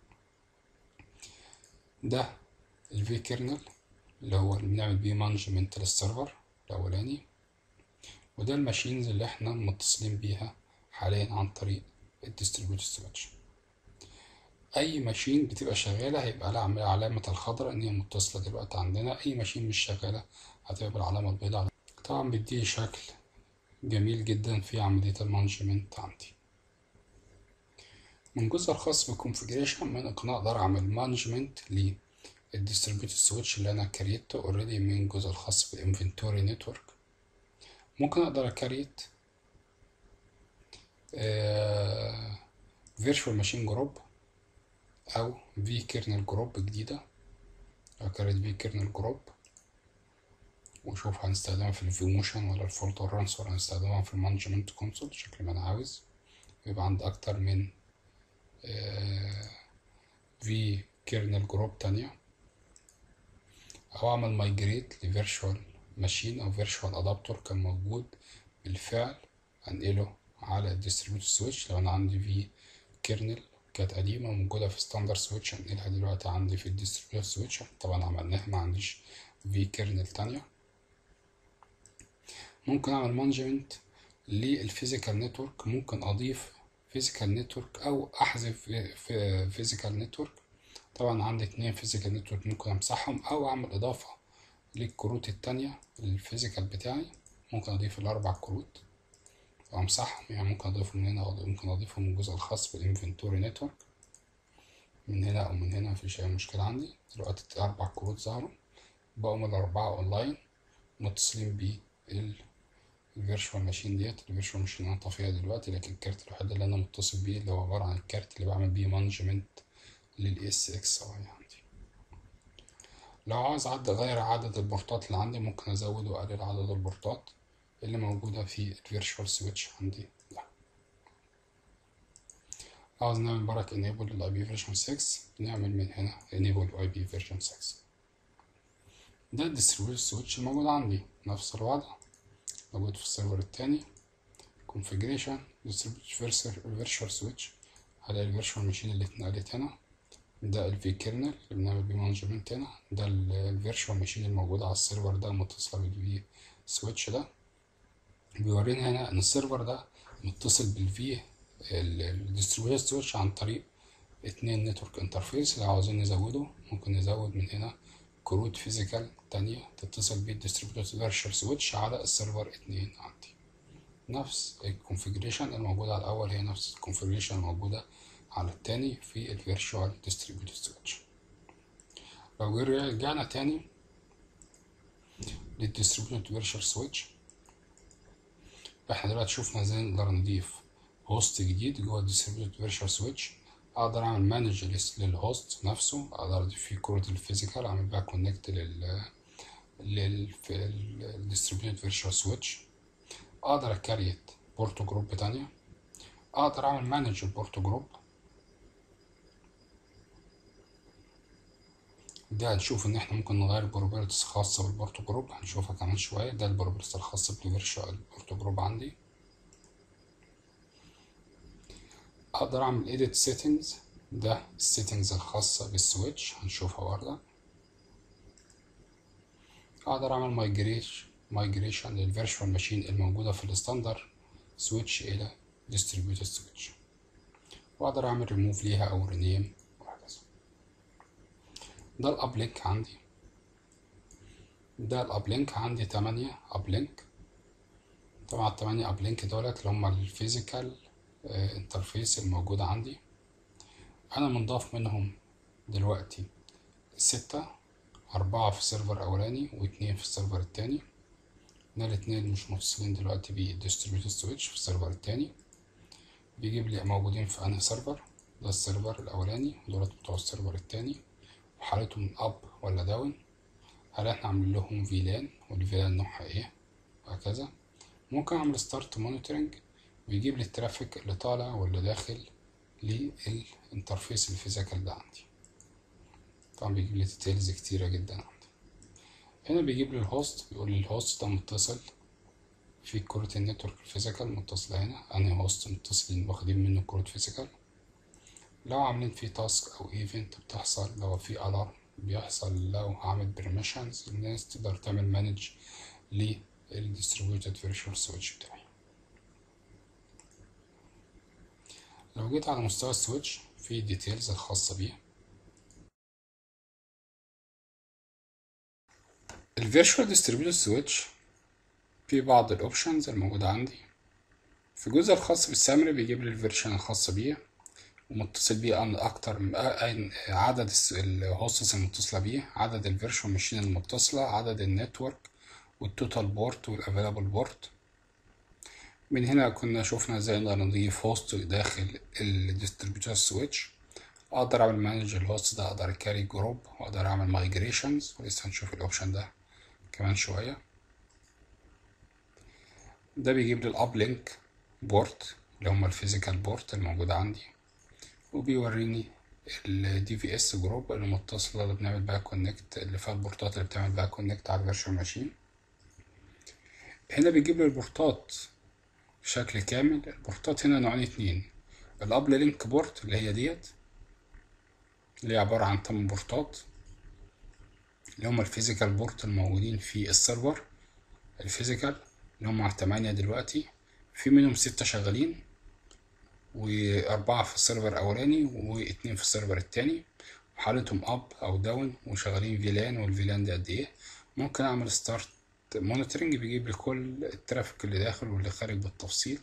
ده الفي كيرنل اللي هو اللي بنعمل بيه مانجمنت للسيرفر الاولاني وده الماشينز اللي احنا متصلين بيها حاليا عن طريق الديستريبيوتد سويتش اي ماشين بتبقى شغاله هيبقى لها علامه الخضراء ان هي متصله دلوقتي عندنا اي ماشين مش شغاله هتبقى بالعلامه البيضاء طبعا بيديه شكل جميل جدا في عمليه المانجمنت عندي من الجزء الخاص بالكونفجريشن من انا اقدر اعمل مانجمنت للديستريبيوتد سويتش اللي انا كريته اوريدي من الجزء الخاص بالانفنتوري نتورك ممكن اقدر اكريت فيرتشوال ماشين جروب او في كيرنل جروب جديدة اكريت في كيرنل جروب وشوف هنستخدمها في الفي موشن ولا الفول تولرانس ولا هنستخدمها في المانجمنت كونسول شكل ما انا عاوز يبقى عندي اكتر من في كيرنل جروب تانية او اعمل مايجريت لفيرتشوال ماشين او فيرتشوال ادابتور كان موجود بالفعل انقله على الديستريبيوتد سويتش لو انا عندي في كيرنل كانت قديمه موجوده في ستاندر سويتش انقلها دلوقتي عندي في الديستريبيوتد سويتش طبعا عملناها ما عنديش في كيرنل تانية ممكن اعمل مانجمنت للفيزيكال نتورك ممكن اضيف فيزيكال نتورك او احذف فيزيكال نتورك طبعا عندي اتنين فيزيكال نتورك ممكن امسحهم او اعمل اضافه للكروت التانية الفيزيكال بتاعي ممكن اضيف الاربع كروت وامسحهم يعني ممكن اضيفهم من هنا او ممكن اضيفهم من الجزء الخاص بالانفنتوري نتورك من هنا او من هنا مفيش اي مشكلة عندي دلوقتي اربع كروت ظهروا بقوا من الاربعة اونلاين متصلين بيه الفيرشوال ماشين ديت الفيرشوال ماشين انا طافيها دلوقتي لكن الكارت الوحيد اللي انا متصل بيه اللي هو عبارة عن الكارت اللي بعمل بيه مانجمنت للاس اكس اي عندي لو عاوز عد اغير عدد البورتات اللي عندي ممكن ازود واقلل عدد البورتات اللي موجودة في الفيرشوال سويتش عندي ده عاوز نعمل برك enable للاي بي فيرجن 6 نعمل من هنا enable اي بي فيرجن 6 ده الديستريبيوتد سويتش الموجود عندي نفس الوضع موجود في السيرفر التاني configuration distributed virtual switch هلاقي الفيرشوال ماشين اللي اتنقلت هنا ده الفي كيرنل اللي بنعمل بيه مانجمنت هنا ده الفيرشوال ماشين الموجودة على السيرفر ده متصلة بالفي سويتش ده بيورينا هنا ان السيرفر ده متصل بالفي الديستريبيوتد سويتش عن طريق اتنين نتورك انترفيس لو عاوزين نزوده ممكن نزود من هنا كروت فيزيكال تانية تتصل بيه الديستريبيوتد فيرتشوال سويتش على السيرفر اتنين عندي نفس الكونفيجريشن الموجودة على الأول هي نفس الكونفيجريشن الموجودة على التاني في الفيرتشوال ديستريبيوتد سويتش لو رجعنا تاني للديستريبيوتد فيرتشوال سويتش احنا دلوقتي شفنا ازاي نقدر نضيف هوست جديد جوه الديستريبيوتد فيرتشوال سويتش اقدر اعمل مانج ليست للهوست نفسه اقدر اضيف فيه كروت الفيزيكال اعمل بقى كونكت لل للديستريبيوتد فيرتشوال سويتش اقدر اكريت بورتو جروب تانية اقدر اعمل مانج البورتو جروب ده هنشوف ان احنا ممكن نغير البروبرتيز خاصة بالبورتو جروب هنشوفها كمان شوية ده البروبرتيز الخاصة بالفيرتشوال بورتو جروب عندي اقدر اعمل edit settings ده السيتنجز الخاصة بالسويتش هنشوفها برضه اقدر اعمل مايجريشن مايجريشن للفيرتشوال ماشين الموجودة في الستاندر سويتش الى distributed switch واقدر اعمل ريموف ليها او رينيم وهكذا ده الابلينك عندي ده الابلينك عندي تمانية ابلينك طبعا التمانية ابلينك دولت اللي هما الفيزيكال انترفيس الموجودة عندي انا منضاف منهم دلوقتي ستة أربعة في السيرفر الأولاني واتنين في السيرفر التاني هنا الاتنين مش متصلين دلوقتي بالديستريبيوتد سويتش في السيرفر التاني بيجيب لي موجودين في انهي سيرفر ده السيرفر الأولاني ودولت بتوع السيرفر التاني وحالتهم أب ولا داون هل احنا عاملين لهم فيلان والفيلان نوعها ايه وهكذا ممكن اعمل ستارت مونيتورنج ويجيب لي الترافيك اللي طالع واللي داخل للانترفيس الفيزيكال ده عندي طبعا بيجيب لي ديتيلز كتيرة جدا عندي هنا بيجيب لي الهوست بيقول لي الهوست ده متصل في كروت النتورك الفيزيكال متصلة هنا انهي هوست متصلين واخدين منه كروت فيزيكال لو عاملين فيه تاسك او ايفنت بتحصل لو في الارم بيحصل لو هعمل بريميشنز الناس تقدر تعمل مانج للديستريبيوتد فيرتشوال سويتش بتاعي لو جيت على مستوى السويتش في ديتيلز الخاصة بيه الفيرتشوال ديستريبيوتد سويتش في بعض الاوبشنز الموجودة عندي في الجزء الخاص بالسامري بيجيب لي الفيرشن الخاصة بيه ومتصل بيه أن أكتر من عدد الهوستس المتصلة بيه عدد الفيرشوال ماشين المتصلة عدد النتورك والتوتال بورت والافيلابل بورت من هنا كنا شفنا ازاي نقدر نضيف هوست داخل الديستريبيوتر سويتش اقدر اعمل مانج الهوست ده اقدر كاري جروب واقدر اعمل مايجريشنز ولسه هنشوف الاوبشن ده كمان شويه ده بيجيب لي الاب لينك بورت اللي هما الفيزيكال بورت الموجودة عندي وبيوريني الدي في اس جروب اللي متصلة اللي بنعمل بيها كونكت اللي فيها البورتات اللي بتعمل بيها كونكت على الفيرشوال ماشين هنا بيجيب لي البورتات بشكل كامل البورتات هنا نوعين اتنين الاب لينك بورت اللي هي ديت اللي هي عبارة عن تمن بورتات اللي هما الفيزيكال بورت الموجودين في السيرفر الفيزيكال اللي هم تمانية دلوقتي في منهم ستة شغالين وأربعة في السيرفر الأولاني واتنين في السيرفر التاني وحالتهم أب أو داون وشغالين فيلان والفيلان ده قد إيه ممكن أعمل ستارت مونيتورنج بيجيب لي كل الترافيك اللي داخل واللي خارج بالتفصيل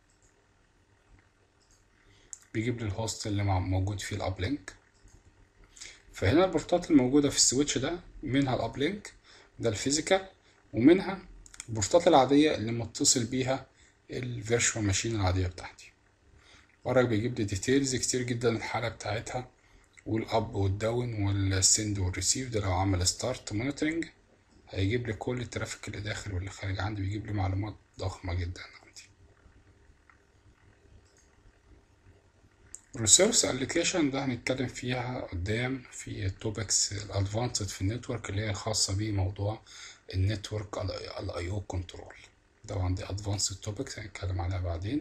بيجيب لي الهوست اللي موجود فيه الأب لينك فهنا البورتات الموجودة في السويتش ده منها الأب لينك ده الفيزيكال ومنها البورتات العادية اللي متصل بيها الفيرشوال ماشين العادية بتاعتي وراك بيجيب لي ديتيلز كتير جدا الحالة بتاعتها والاب والداون والسند والريسيف ده لو عمل ستارت مونيتورنج هيجيب لي كل الترافيك اللي داخل واللي خارج عندي بيجيب لي معلومات ضخمة جدا عندي الريسورس الوكيشن ده هنتكلم فيها قدام في التوبكس الادفانسد في النتورك اللي هي خاصة بموضوع النتورك الاي او كنترول ده عندي ادفانسد توبكس هنتكلم عليها بعدين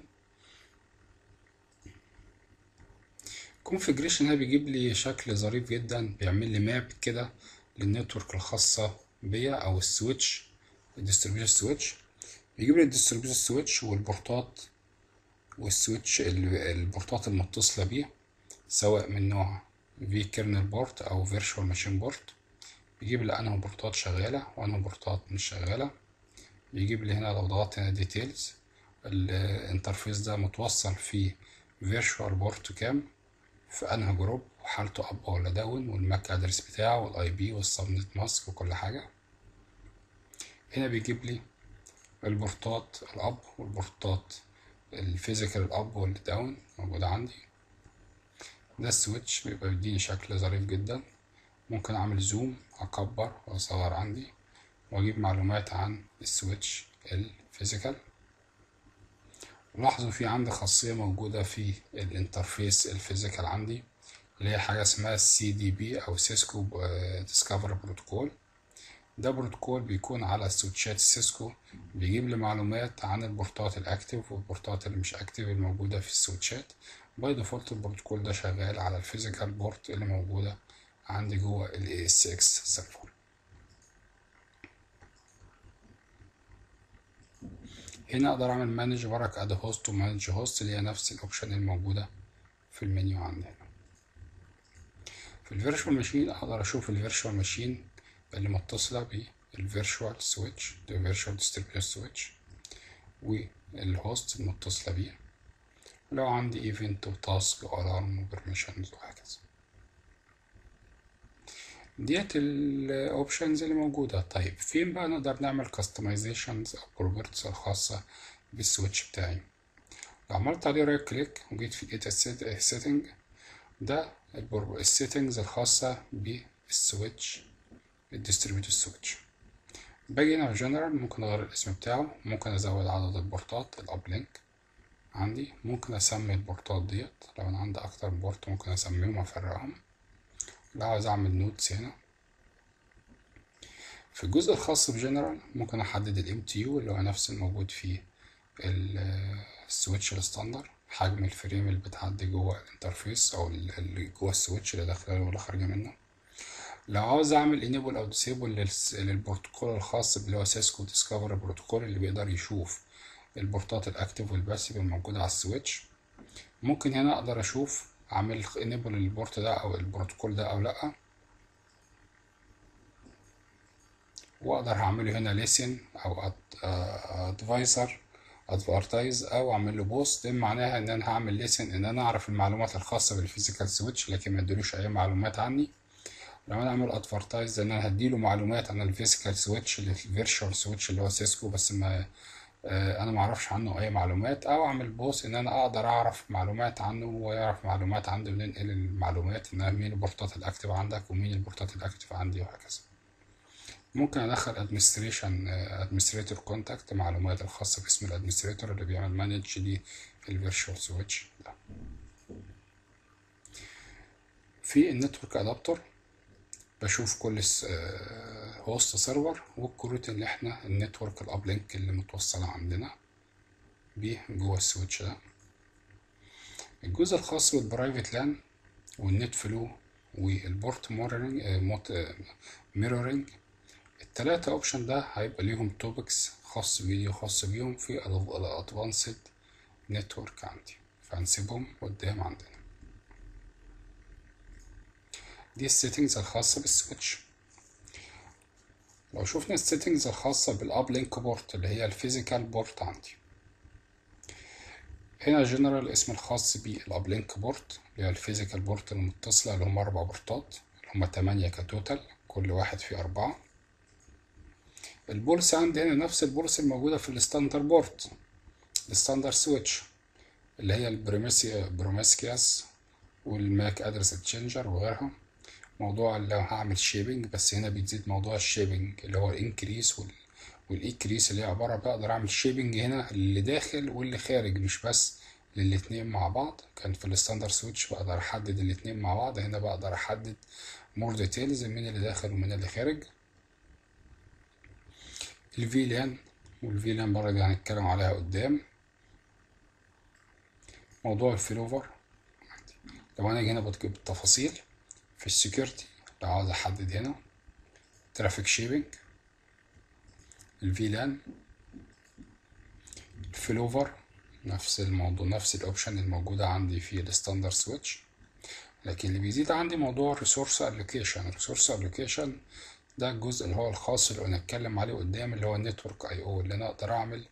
كونفيجريشن هنا بيجيب لي شكل ظريف جدا بيعمل لي ماب كده للنتورك الخاصة بيا او السويتش الديستريبيوتر سويتش بيجيب لي الديستريبيوتر سويتش والبورتات والسويتش البورتات المتصلة بيه سواء من نوع في كيرنل بورت او فيرتشوال ماشين بورت بيجيب لي انهي بورتات شغالة وانهي بورتات مش شغالة بيجيب لي هنا لو ضغطت هنا ديتيلز الانترفيس ده متوصل في فيرتشوال بورت كام في انهي جروب وحالته اب ولا داون والماك ادرس بتاعه والاي بي والسبنت ماسك وكل حاجة هنا بيجيب لي البورتات الاب والبورتات الفيزيكال الاب والداون موجودة عندي ده السويتش بيبقى بيديني شكل ظريف جدا ممكن اعمل زوم اكبر واصغر عندي واجيب معلومات عن السويتش الفيزيكال لاحظوا في عندي خاصية موجودة في الانترفيس الفيزيكال عندي اللي هي حاجة اسمها سي دي بي او سيسكو ديسكفر بروتوكول ده بروتوكول بيكون على سويتشات سيسكو بيجيب لي معلومات عن البورتات الاكتف والبورتات اللي مش اكتف الموجودة في السويتشات باي ديفولت البروتوكول ده شغال على الفيزيكال بورت اللي موجودة عندي جوه ال ASX سيرفر هنا اقدر اعمل مانج برك اد هوست ومانج هوست اللي هي نفس الاوبشن الموجودة في المنيو عندنا في الفيرتشوال ماشين اقدر اشوف الفيرتشوال ماشين اللي متصلة بالفيرتشوال سويتش ده فيرتشوال ديستريبيوتر سويتش والهوست المتصلة بيه لو عندي ايفنت وتاسك والارم وبرميشنز وهكذا ديت الاوبشنز اللي موجودة طيب فين بقى نقدر نعمل كاستمايزيشنز او بروبرتيز الخاصة بالسويتش بتاعي لو عملت عليه رايت كليك وجيت في جيت سيتنج ده السيتنجز الخاصة بالسويتش الديستريبيوتر سويتش باجي هنا في جنرال ممكن اغير الاسم بتاعه ممكن ازود عدد البورتات الاب لينك عندي ممكن اسمي البورتات ديت لو انا عندي اكتر بورت ممكن اسميهم وافرقهم لو عاوز اعمل نوتس هنا في الجزء الخاص بجنرال ممكن احدد الام تي يو اللي هو نفس الموجود في السويتش الستاندر حجم الفريم اللي بتعدي جوه الانترفيس او اللي جوه السويتش اللي داخله ولا خارجه منه لو عاوز اعمل انيبل او ديسيبل للبروتوكول الخاص اللي هو سيسكو ديسكفر بروتوكول اللي بيقدر يشوف البورتات الاكتف والباسيف الموجوده على السويتش ممكن هنا اقدر اشوف اعمل انيبل للبورت ده او البروتوكول ده او لا واقدر اعمله هنا ليسن او ادفايزر ادفرتايز او اعمل له بوست ده معناها ان انا هعمل ليسن ان انا اعرف المعلومات الخاصه بالفيزيكال سويتش لكن ما ادلوش اي معلومات عني لو انا اعمل ادفرتايز ان انا هديله معلومات عن الفيزيكال سويتش الفيرتشوال سويتش اللي هو سيسكو بس ما انا ما اعرفش عنه اي معلومات او اعمل بوست ان انا اقدر اعرف معلومات عنه ويعرف معلومات عندي وننقل المعلومات ان مين البورتات الاكتف عندك ومين البورتات الاكتف عندي وهكذا ممكن ادخل ادمنستريشن ادمنستريتور كونتاكت معلومات الخاصه باسم الادمنستريتور اللي بيعمل مانج دي الفيرتشوال سويتش ده في النتورك ادابتور بشوف كل هوست سيرفر والكروت اللي احنا النتورك الاب لينك اللي متوصله عندنا بيه جوه السويتش ده الجزء الخاص بالبرايفت لان والنت فلو والبورت ميرورنج ميرورنج التلاتة اوبشن ده هيبقى ليهم توبكس خاص فيديو خاص بيهم في الادفانسد نتورك عندي فهنسيبهم قدام عندنا دي السيتنجز الخاصة بالسويتش لو شفنا السيتنجز الخاصة بالاب لينك بورت اللي هي الفيزيكال بورت عندي هنا جنرال اسم الخاص بالاب لينك بورت اللي هي الفيزيكال بورت المتصلة اللي هم أربع بورتات اللي هم تمانية كتوتال كل واحد فيه أربعة البورس عندي هنا نفس البورس الموجودة في الستاندر بورت الستاندر سويتش اللي هي البروميسكياس والماك ادرس تشينجر وغيرها موضوع اللي هعمل شيبنج بس هنا بتزيد موضوع الشيبنج اللي هو الانكريس وال والايكريس اللي هي عبارة بقدر اعمل شيبنج هنا اللي داخل واللي خارج مش بس للاتنين مع بعض كان في الستاندر سويتش بقدر احدد الاتنين مع بعض هنا بقدر احدد مور ديتيلز من اللي داخل ومن اللي خارج الفي لان والفي لان برضه هنتكلم عليها قدام موضوع الفلوفر لو انا هنا بكتب التفاصيل في السكيورتي لو عاوز احدد هنا ترافيك شيبنج الفي لان الفلوفر نفس الموضوع نفس الاوبشن الموجودة عندي في الستاندر سويتش لكن اللي بيزيد عندي موضوع الريسورس ابلكيشن الريسورس ابلكيشن ده الجزء اللي هو الخاص اللي هنتكلم عليه قدام اللي هو النتورك اي او اللي انا اقدر اعمل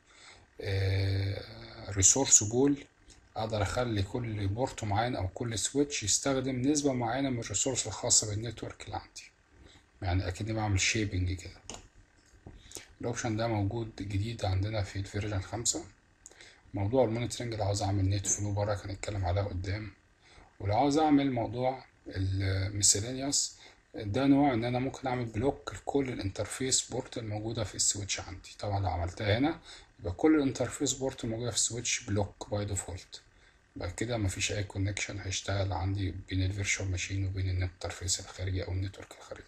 ريسورس بول اقدر اخلي كل بورت معين او كل سويتش يستخدم نسبة معينة من الريسورس الخاصة بالنتورك اللي عندي يعني اكني بعمل شيبنج كده الاوبشن ده موجود جديد عندنا في الفيرجن خمسة موضوع المونيتورنج لو عاوز اعمل نت فلو برا هنتكلم عليها قدام ولو عاوز اعمل موضوع الميسيلينيوس ده نوع ان انا ممكن اعمل بلوك لكل الانترفيس بورت الموجودة في السويتش عندي طبعا لو عملتها هنا يبقى كل الانترفيس بورت الموجودة في السويتش بلوك باي ديفولت يبقى كده مفيش اي كونكشن هيشتغل عندي بين الفيرتشوال ماشين وبين الانترفيس الخارجي او النتورك الخارجي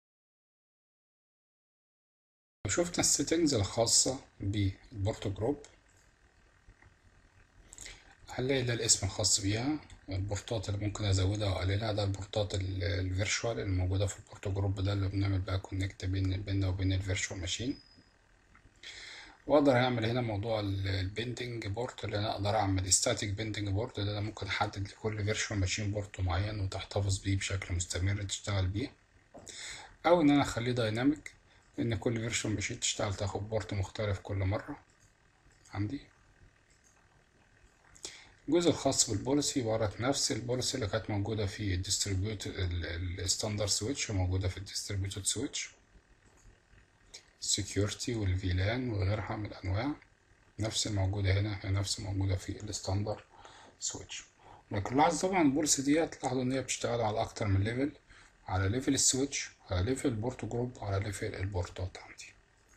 شفنا السيتنجز الخاصة بالبورت جروب هنلاقي ده الاسم الخاص بيها البورتات اللي ممكن ازودها واقللها ده البورتات الفيرتشوال الموجودة في البورت جروب ده اللي بنعمل بقى كونكت بين بيننا وبين الفيرتشوال ماشين واقدر اعمل هنا موضوع البندنج بورت اللي انا اقدر اعمل ستاتيك بندنج بورت اللي انا ممكن احدد لكل فيرشوال ماشين بورت معين وتحتفظ بيه بشكل مستمر تشتغل بيه او ان انا اخليه دايناميك ان كل فيرشوال ماشين تشتغل تاخد بورت مختلف كل مرة عندي الجزء الخاص بالبوليسي ورت نفس البوليسي اللي كانت موجودة في الديستريبيوت الستاندرد سويتش موجودة في الديستريبيوتد سويتش السكيورتي والفيلان وغيرها من الأنواع نفس الموجودة هنا هي نفس الموجودة في الستاندرد سويتش لكن لاحظ طبعا البوليسي ديت لاحظوا إن هي بتشتغل على أكتر من ليفل على ليفل السويتش على ليفل البورت جروب على ليفل البورتات عندي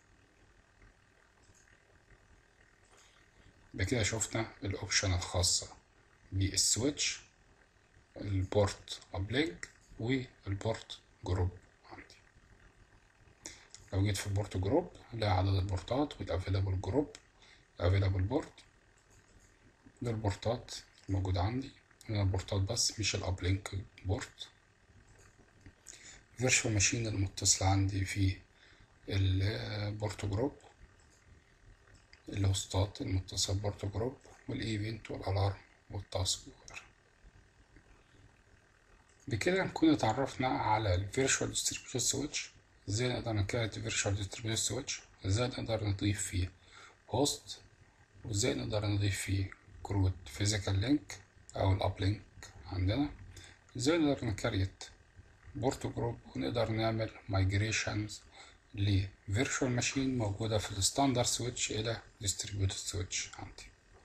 بكده شفنا الأوبشن الخاصة بالسويتش البورت أبلينك والبورت جروب عندي لو جيت في البورت جروب هلاقي عدد البورتات والافيلابل جروب الافيلابل بورت ده البورتات الموجودة عندي هنا البورتات بس مش الابلينك بورت فيرشوال ماشين المتصلة عندي في البورت جروب الهوستات المتصلة ببورت جروب والايفنت والالارم والتاسك وغيرها بكده نكون اتعرفنا على الفيرشوال ديستريبيوتد سويتش ازاي نقدر نكريت فيرتشوال ديستريبيوتد سويتش ازاي نقدر نضيف فيه هوست وازاي نقدر نضيف فيه كروت فيزيكال لينك او الاب لينك عندنا ازاي نقدر نكريت بورت جروب ونقدر نعمل مايجريشنز لفيرتشوال ماشين موجودة في الستاندرد سويتش إلى ديستريبيوتد سويتش عندي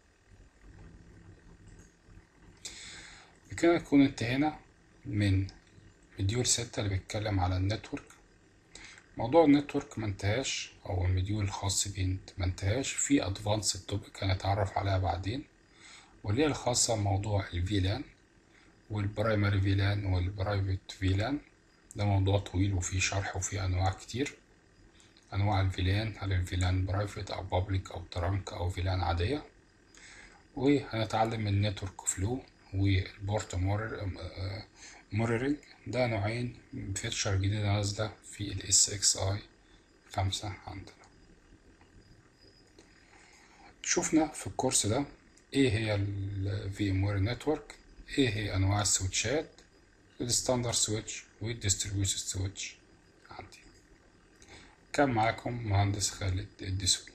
بكده نكون انتهينا من مديول ستة اللي بيتكلم على النتورك موضوع النتورك منتهاش او المديول الخاص بيه منتهاش في ادفانسد توبيك هنتعرف عليها بعدين واللي هي الخاصة بموضوع الفيلان والبرايمري فيلان والبرايفت فيلان ده موضوع طويل وفيه شرح وفيه انواع كتير انواع الفيلان هل الفيلان برايفت او بابليك او ترانك او فيلان عادية وهنتعلم النتورك فلو والبورت موريرنج ده نوعين فيتشر جديدة نازلة في ال SXI خمسة عندنا شفنا في الكورس ده ايه هي ال VMware Network ايه هي انواع السويتشات الستاندرد سويتش والديستريبيوتد سويتش عندي كان معاكم مهندس خالد الدسوقي